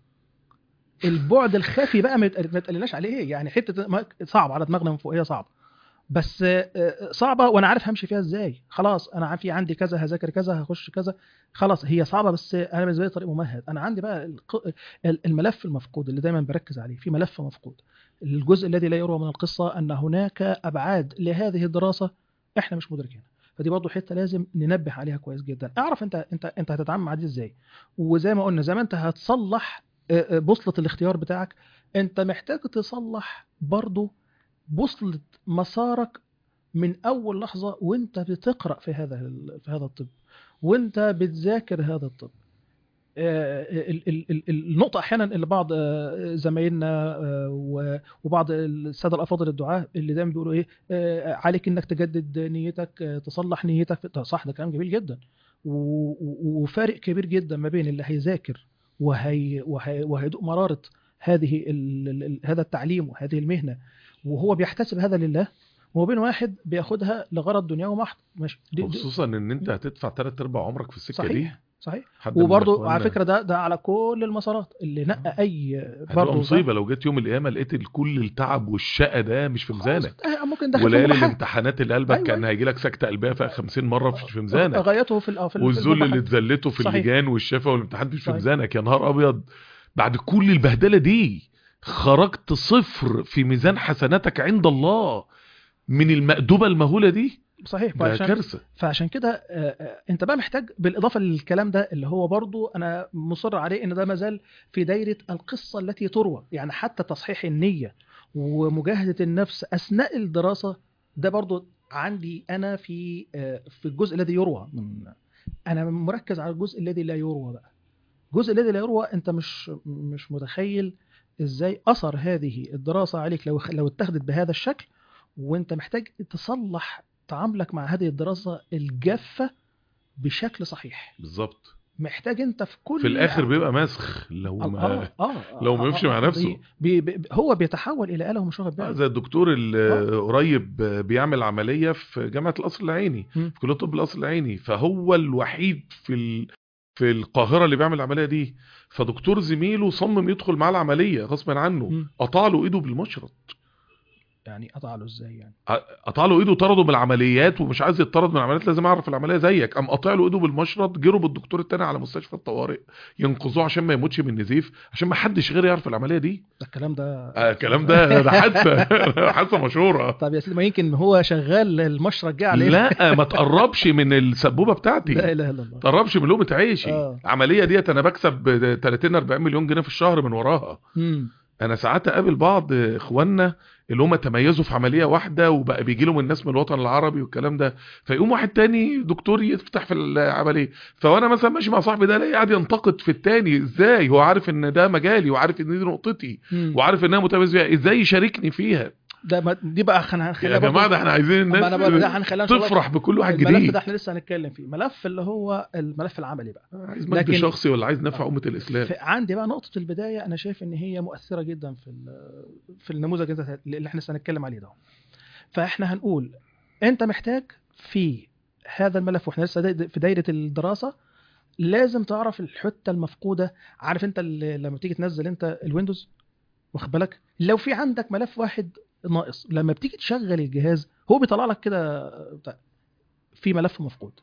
البعد الخفي بقى ما يتقل- ما يتقلناش عليه يعني حته ما- صعب على دماغنا من فوق هي صعب بس آه، آه، صعبه وانا عارف همشي فيها ازاي خلاص انا عارف في عندي كذا هذاكر كذا هخش كذا خلاص هي صعبه بس انا بالنسبه لي طريق ممهد انا عندي بقى الق- الملف المفقود اللي دايما بركز عليه في ملف مفقود الجزء الذي لا يروى من القصه ان هناك ابعاد لهذه الدراسه احنا مش مدركينها فدي برضه حته لازم ننبه عليها كويس جدا اعرف انت انت انت هتتعامل مع دي ازاي وزي ما قلنا زي ما انت هتصلح آه، آه، بوصله الاختيار بتاعك انت محتاج تصلح برضه بوصله مسارك من اول لحظه وانت بتقرا في هذا ال- في هذا الطب وانت بتذاكر هذا الطب آه، ال- ال- ال- النقطة أحيانا اللي بعض آه، زمايلنا آه، و- وبعض السادة الأفاضل الدعاة اللي دايما بيقولوا إيه آه، عليك إنك تجدد نيتك آه، تصلح نيتك ده صح ده كلام جميل جدا و- و- وفارق كبير جدا ما بين اللي هيذاكر وهي وهي وهيدوق مرارة هذه ال- ال- ال- هذا التعليم وهذه المهنة وهو بيحتسب هذا لله وما بين واحد بياخدها لغرض دنيوي محض ماشي دي- دي- خصوصا ان انت هتدفع ثلاث ارباع عمرك في السكه دي صحيح صحيح حد من وبرضه على إخواننا- فكره ده ده على كل المسارات اللي نقى اي هتبقى برضه مصيبه لو جيت يوم القيامه لقيت كل التعب والشقه ده مش في ميزانك ممكن دخل وليالي في مباحات. الامتحانات اللي قلبك أيوة، كان أيوة. هيجي لك سكته قلبيه فيها 50 مره مش في ميزانك غايته في ال- في ال- في والذل اللي المباحات. اتذلته في صحيح. اللجان والشفا والامتحان مش في صحيح. ميزانك يا نهار ابيض بعد كل البهدله دي خرجت صفر في ميزان حسناتك عند الله من المأدبه المهوله دي صحيح ده فعشان كارثه فعشان كده آه، آه، انت بقى محتاج بالاضافه للكلام ده اللي هو برضو انا مصر عليه ان ده مازال في دايره القصه التي تروى يعني حتى تصحيح النيه ومجاهده النفس اثناء الدراسه ده برضو عندي انا في آه، في الجزء الذي يروى من انا مركز على الجزء الذي لا يروى بقى الجزء الذي لا يروى انت مش مش متخيل ازاي اثر هذه الدراسه عليك لو لو اتخذت بهذا الشكل وانت محتاج تصلح تعاملك مع هذه الدراسه الجافه بشكل صحيح بالظبط محتاج انت في كل في الاخر بيبقى مسخ لو ما آه آه لو ما آه يمشي مع آه نفسه. بي بي هو بيتحول الى آلة ومش واخد آه، باله زي الدكتور اللي آه. قريب بيعمل عمليه في جامعه القصر العيني مم. في كليه طب القصر العيني فهو الوحيد في ال... في القاهره اللي بيعمل العمليه دي فدكتور زميله صمم يدخل معاه العمليه غصبا عنه مم. قطع له ايده بالمشرط يعني قطع له ازاي يعني قطع له ايده طرده من العمليات ومش عايز يطرد من العمليات لازم اعرف العمليه زيك قام قاطع له ايده بالمشرط جروا بالدكتور التاني على مستشفى الطوارئ ينقذوه عشان ما يموتش من نزيف عشان ما حدش غير يعرف العمليه دي ده الكلام ده آه الكلام ده ده حادثه حادثه مشهوره طب يا سيدي ما يمكن هو شغال المشرط جه عليه لا ما تقربش من السبوبه بتاعتي لا اله الا الله تقربش من لقمه عيشي آه. العمليه ديت انا بكسب 30 40 مليون جنيه في الشهر من وراها مم. انا ساعات اقابل بعض اخواننا اللي هم تميزوا في عمليه واحده وبقى بيجي لهم الناس من الوطن العربي والكلام ده فيقوم واحد تاني دكتور يفتح في العمليه فوانا مثلا ماشي مع صاحبي ده الاقيه قاعد ينتقد في التاني ازاي هو عارف ان ده مجالي وعارف ان دي نقطتي مم. وعارف ان انا متميز فيها ازاي يشاركني فيها ده ما دي بقى خن- هنخليها يا جماعه برضه- ده احنا عايزين أما انا بقول ده الناس هنخليها إن شاء الله تفرح بكل واحد الملف جديد ده احنا لسه هنتكلم فيه ملف اللي هو الملف العملي بقى عايز مجد لكن- شخصي ولا عايز نفع امه الاسلام في عندي بقى نقطة البداية أنا شايف إن هي مؤثرة جدا في ال- في النموذج اللي أنت- اللي احنا لسه هنتكلم عليه ده. فإحنا هنقول أنت محتاج في هذا الملف وإحنا لسه داي- في دايرة الدراسة لازم تعرف الحتة المفقودة عارف أنت اللي لما تيجي تنزل أنت الويندوز واخد بالك لو في عندك ملف واحد ناقص لما بتيجي تشغل الجهاز هو بيطلع لك كده بتاع- في ملف مفقود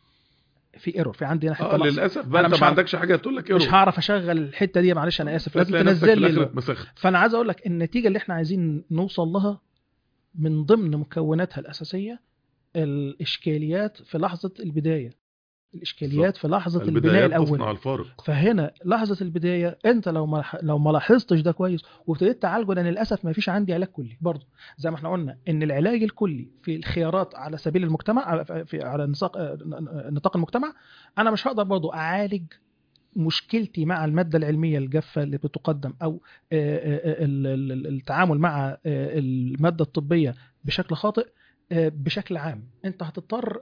في ايرور في عندي هنا حته اه ناقصة. للاسف بقى أنا انت مش ما عارف- عندكش حاجه تقول لك مش ايرور هعرف اشغل الحته دي معلش انا اسف لازم هتلاقي نفسك تنزل في لي الاخر ال- اتمسخت فانا عايز اقول لك النتيجه اللي احنا عايزين نوصل لها من ضمن مكوناتها الاساسيه الاشكاليات في لحظه البدايه الاشكاليات في لحظه البناء البدايات تصنع الاول الفارق فهنا لحظه البدايه انت لو ما لو ما لاحظتش ده كويس وابتديت تعالجه لان للاسف ما فيش عندي علاج كلي برضه زي ما احنا قلنا ان العلاج الكلي في الخيارات على سبيل المجتمع على- في على نطاق نطاق المجتمع انا مش هقدر برضه اعالج مشكلتي مع الماده العلميه الجافه اللي بتقدم او آه، آه، ال- ال- التعامل مع آه، الماده الطبيه بشكل خاطئ آه، بشكل عام انت هتضطر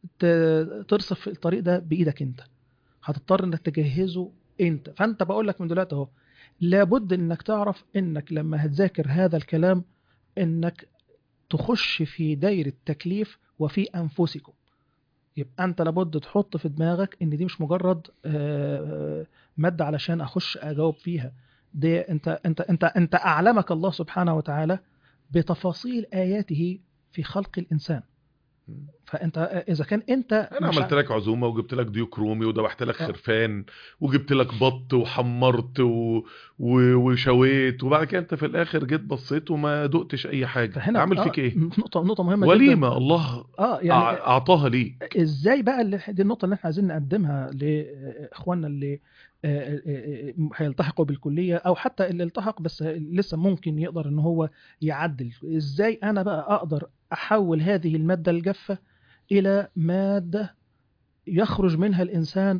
ت- ترصف الطريق ده بايدك انت هتضطر انك تجهزه انت فانت بقول لك من دلوقتي اهو لابد انك تعرف انك لما هتذاكر هذا الكلام انك تخش في دايره تكليف وفي انفسكم يبقى انت لابد تحط في دماغك ان دي مش مجرد آه، ماده علشان اخش اجاوب فيها دي انت انت انت انت اعلمك الله سبحانه وتعالى بتفاصيل اياته في خلق الانسان فانت اذا كان انت انا مش عملت لك عزومه وجبت لك ديوك رومي وذبحت لك آه. خرفان وجبت لك بط وحمرت و... و... وشويت وبعد كده انت في الاخر جيت بصيت وما دقتش اي حاجه فهنا اعمل آه، فيك ايه نقطه نقطه مهمه وليمه جدا الله اه أع- يعني اعطاها ليك ازاي بقى اللي دي النقطه اللي احنا عايزين نقدمها لاخواننا اللي آه، آه، آه، هيلتحقوا بالكليه او حتى اللي التحق بس لسه ممكن يقدر ان هو يعدل ازاي انا بقى اقدر احول هذه الماده الجافه الى ماده يخرج منها الانسان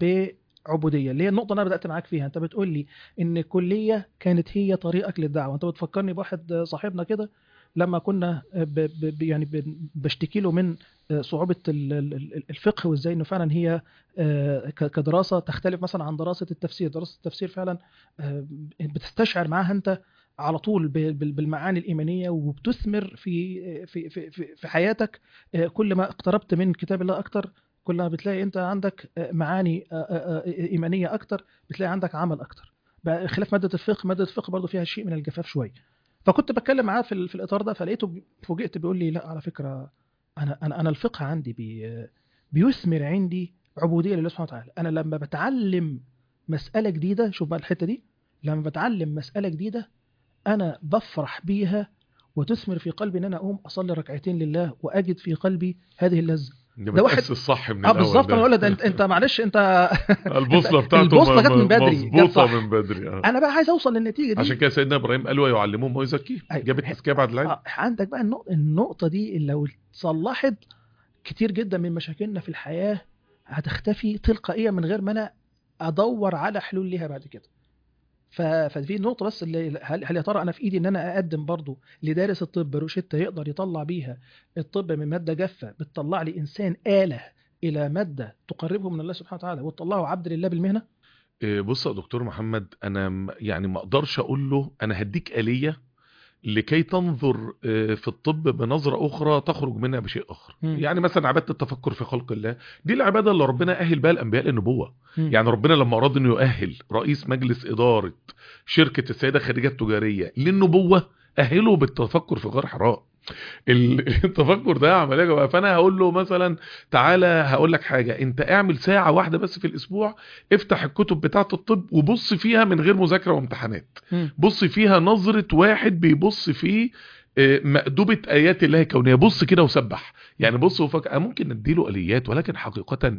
بعبوديه اللي هي النقطه اللي انا بدات معاك فيها انت بتقول لي ان الكليه كانت هي طريقك للدعوه انت بتفكرني بواحد صاحبنا كده لما كنا ب ب يعني ب- بشتكي له من صعوبه ال- ال- الفقه وازاي انه فعلا هي آه، ك- كدراسه تختلف مثلا عن دراسه التفسير دراسه التفسير فعلا آه، بتستشعر معاها انت على طول ب- بال- بالمعاني الايمانيه وبتثمر في في في في- في حياتك آه، كل ما اقتربت من كتاب الله اكتر كل ما بتلاقي انت عندك آه، معاني آه، آه، آه، ايمانيه اكتر بتلاقي عندك عمل اكتر بقى خلاف ماده الفقه ماده الفقه برضه فيها شيء من الجفاف شويه فكنت بتكلم معاه في, ال- في الاطار ده فلقيته بي- فوجئت بيقول لي لا على فكره انا انا انا الفقه عندي بي بيثمر عندي عبوديه لله سبحانه وتعالى انا لما بتعلم مساله جديده شوف بقى الحته دي لما بتعلم مساله جديده انا بفرح بيها وتثمر في قلبي ان انا اقوم اصلي ركعتين لله واجد في قلبي هذه اللذه ده ده واحد- متأسس صح من اه الاول بالظبط ده. انا بقول لك ده انت انت معلش انت البوصله بتاعته البوصلة م- جت من م- بدري، جت مظبوطه صح. من بدري اه انا بقى عايز اوصل للنتيجه دي عشان كده سيدنا ابراهيم قال ويعلمهم ويزكيهم أيوة. جاب التزكيه بعد العلم آه، عندك بقى النقطة, النقطة دي اللي لو اتصلحت كتير جدا من مشاكلنا في الحياة هتختفي تلقائيا من غير ما انا ادور على حلول ليها بعد كده ف- ففي نقطة بس اللي هل, هل يا ترى انا في ايدي ان انا اقدم برضو لدارس الطب روشتة يقدر يطلع بيها الطب من مادة جافة بتطلع لي انسان آلة الى مادة تقربه من الله سبحانه وتعالى وتطلعه عبد لله بالمهنة إيه، بص يا دكتور محمد انا م- يعني ما اقدرش اقول له انا هديك آلية لكي تنظر آه، في الطب بنظرة أخرى تخرج منها بشيء آخر مم. يعني مثلا عبادة التفكر في خلق الله دي العبادة اللي ربنا أهل بها الأنبياء للنبوة مم. يعني ربنا لما أراد أنه يؤهل رئيس مجلس إدارة شركة السيدة خديجة التجارية للنبوة أهله بالتفكر في غار حراء ال- التفكر ده عمليه يا جماعه فانا هقول له مثلا تعالى هقول لك حاجه انت اعمل ساعه واحده بس في الاسبوع افتح الكتب بتاعه الطب وبص فيها من غير مذاكره وامتحانات مم. بص فيها نظره واحد بيبص في آه، مأدبة آيات الله الكونية بص كده وسبح يعني بص وفجأة ممكن نديله آليات ولكن حقيقة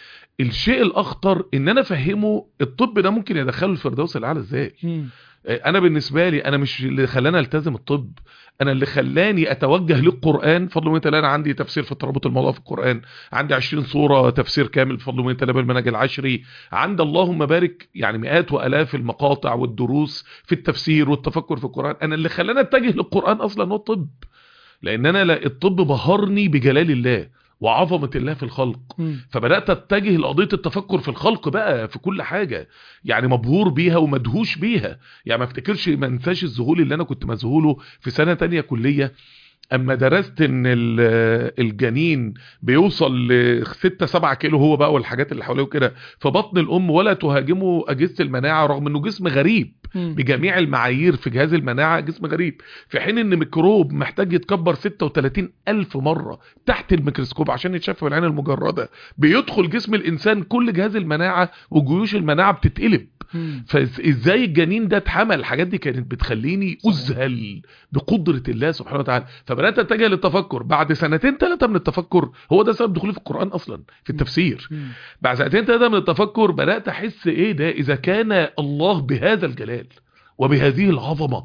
الشيء الأخطر إن أنا أفهمه الطب ده ممكن يدخله الفردوس الأعلى إزاي مم. انا بالنسبه لي انا مش اللي خلاني التزم الطب انا اللي خلاني اتوجه للقران فضل من الله انا عندي تفسير في ترابط الموضوع في القران عندي 20 صوره تفسير كامل بفضل من الله بالمنهج العشري عند اللهم بارك يعني مئات والاف المقاطع والدروس في التفسير والتفكر في القران انا اللي خلاني اتجه للقران اصلا هو الطب لان انا لا- الطب بهرني بجلال الله وعظمه الله في الخلق مم. فبدات اتجه لقضيه التفكر في الخلق بقى في كل حاجه يعني مبهور بيها ومدهوش بيها يعني ما افتكرش ما انساش الذهول اللي انا كنت مذهوله في سنه تانية كليه اما درست ان ال- الجنين بيوصل ل 6 7 كيلو هو بقى والحاجات اللي حواليه كده في بطن الام ولا تهاجمه اجهزه المناعه رغم انه جسم غريب مم. بجميع المعايير في جهاز المناعة جسم غريب في حين ان ميكروب محتاج يتكبر 36 ألف مرة تحت الميكروسكوب عشان يتشاف بالعين المجردة بيدخل جسم الإنسان كل جهاز المناعة وجيوش المناعة بتتقلب مم. فازاي الجنين ده اتحمل الحاجات دي كانت بتخليني صحيح. اذهل بقدرة الله سبحانه وتعالى فبدات اتجه للتفكر بعد سنتين ثلاثة من التفكر هو ده سبب دخولي في القرآن اصلا في التفسير مم. بعد سنتين ثلاثة من التفكر بدأت أحس إيه ده إذا كان الله بهذا الجلال وبهذه العظمة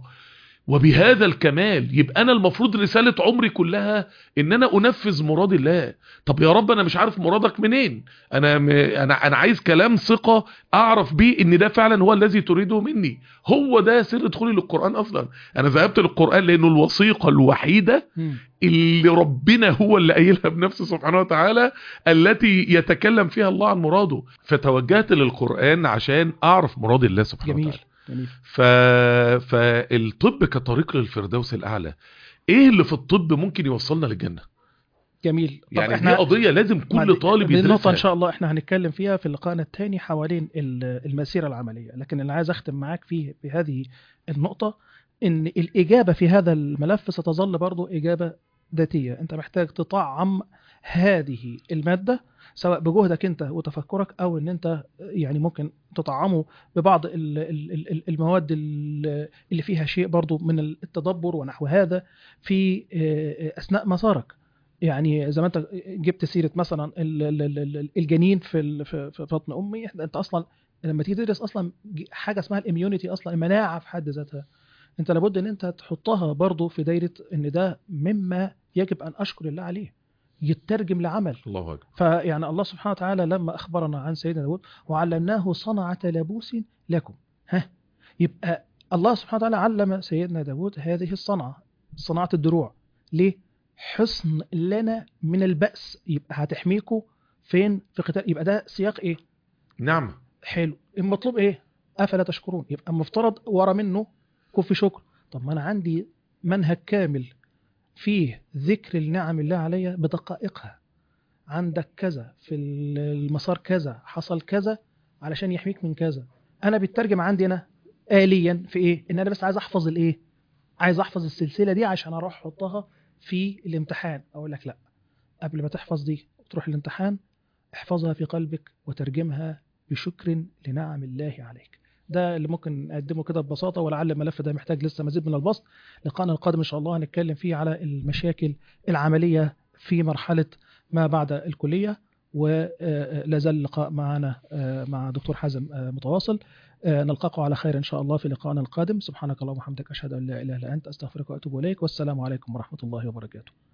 وبهذا الكمال يبقى أنا المفروض رسالة عمري كلها إن أنا أنفذ مراد الله طب يا رب أنا مش عارف مرادك منين أنا م... أنا أنا عايز كلام ثقة أعرف بيه إن ده فعلا هو الذي تريده مني هو ده سر دخولي للقرآن أصلا أنا ذهبت للقرآن لأنه الوثيقة الوحيدة مم. اللي ربنا هو اللي قايلها بنفسه سبحانه وتعالى التي يتكلم فيها الله عن مراده فتوجهت للقرآن عشان أعرف مراد الله سبحانه جميل وتعالى جميل ف... فالطب كطريق للفردوس الأعلى إيه اللي في الطب ممكن يوصلنا للجنة جميل طب يعني احنا دي قضية لازم كل بعد- طالب دي النقطة إن يدرسها شاء الله إحنا هنتكلم فيها في لقائنا الثاني حوالين ال- المسيرة العملية لكن اللي عايز أختم معاك فيه بهذه النقطة إن الإجابة في هذا الملف ستظل برضو إجابة ذاتية أنت محتاج تطعم هذه المادة سواء بجهدك أنت وتفكرك أو أن أنت يعني ممكن تطعمه ببعض ال- ال- ال- المواد ال- اللي فيها شيء برضو من التدبر ونحو هذا في آه، أثناء مسارك يعني زي ما انت جبت سيره مثلا ال- ال- ال- ال- الجنين في ال- في في بطن امي إحنا- انت اصلا لما تيجي تدرس اصلا ج- حاجه اسمها الاميونيتي اصلا المناعه في حد ذاتها انت لابد ان انت تحطها برضو في دايره ان ده مما يجب ان اشكر الله عليه يترجم لعمل الله اكبر فيعني الله سبحانه وتعالى لما اخبرنا عن سيدنا داود وعلمناه صنعه لبوس لكم ها يبقى الله سبحانه وتعالى علم سيدنا داود هذه الصنعه صناعه الدروع ليه حصن لنا من البأس يبقى هتحميكوا فين في قتال يبقى ده سياق ايه نعم حلو المطلوب ايه افلا تشكرون يبقى المفترض ورا منه كف شكر طب ما انا عندي منهج كامل فيه ذكر النعم الله عليا بدقائقها عندك كذا في المسار كذا حصل كذا علشان يحميك من كذا انا بيترجم عندي انا آليا في ايه ان انا بس عايز احفظ الايه عايز احفظ السلسله دي عشان اروح احطها في الامتحان اقول لك لا قبل ما تحفظ دي وتروح الامتحان احفظها في قلبك وترجمها بشكر لنعم الله عليك ده اللي ممكن نقدمه كده ببساطه ولعل الملف ده محتاج لسه مزيد من البسط لقاءنا القادم ان شاء الله هنتكلم فيه على المشاكل العمليه في مرحله ما بعد الكليه ولا زال اللقاء معنا آه، مع دكتور حازم آه، متواصل آه، نلقاكم على خير ان شاء الله في لقائنا القادم سبحانك اللهم وبحمدك اشهد ان لا اله الا انت استغفرك واتوب اليك والسلام عليكم ورحمه الله وبركاته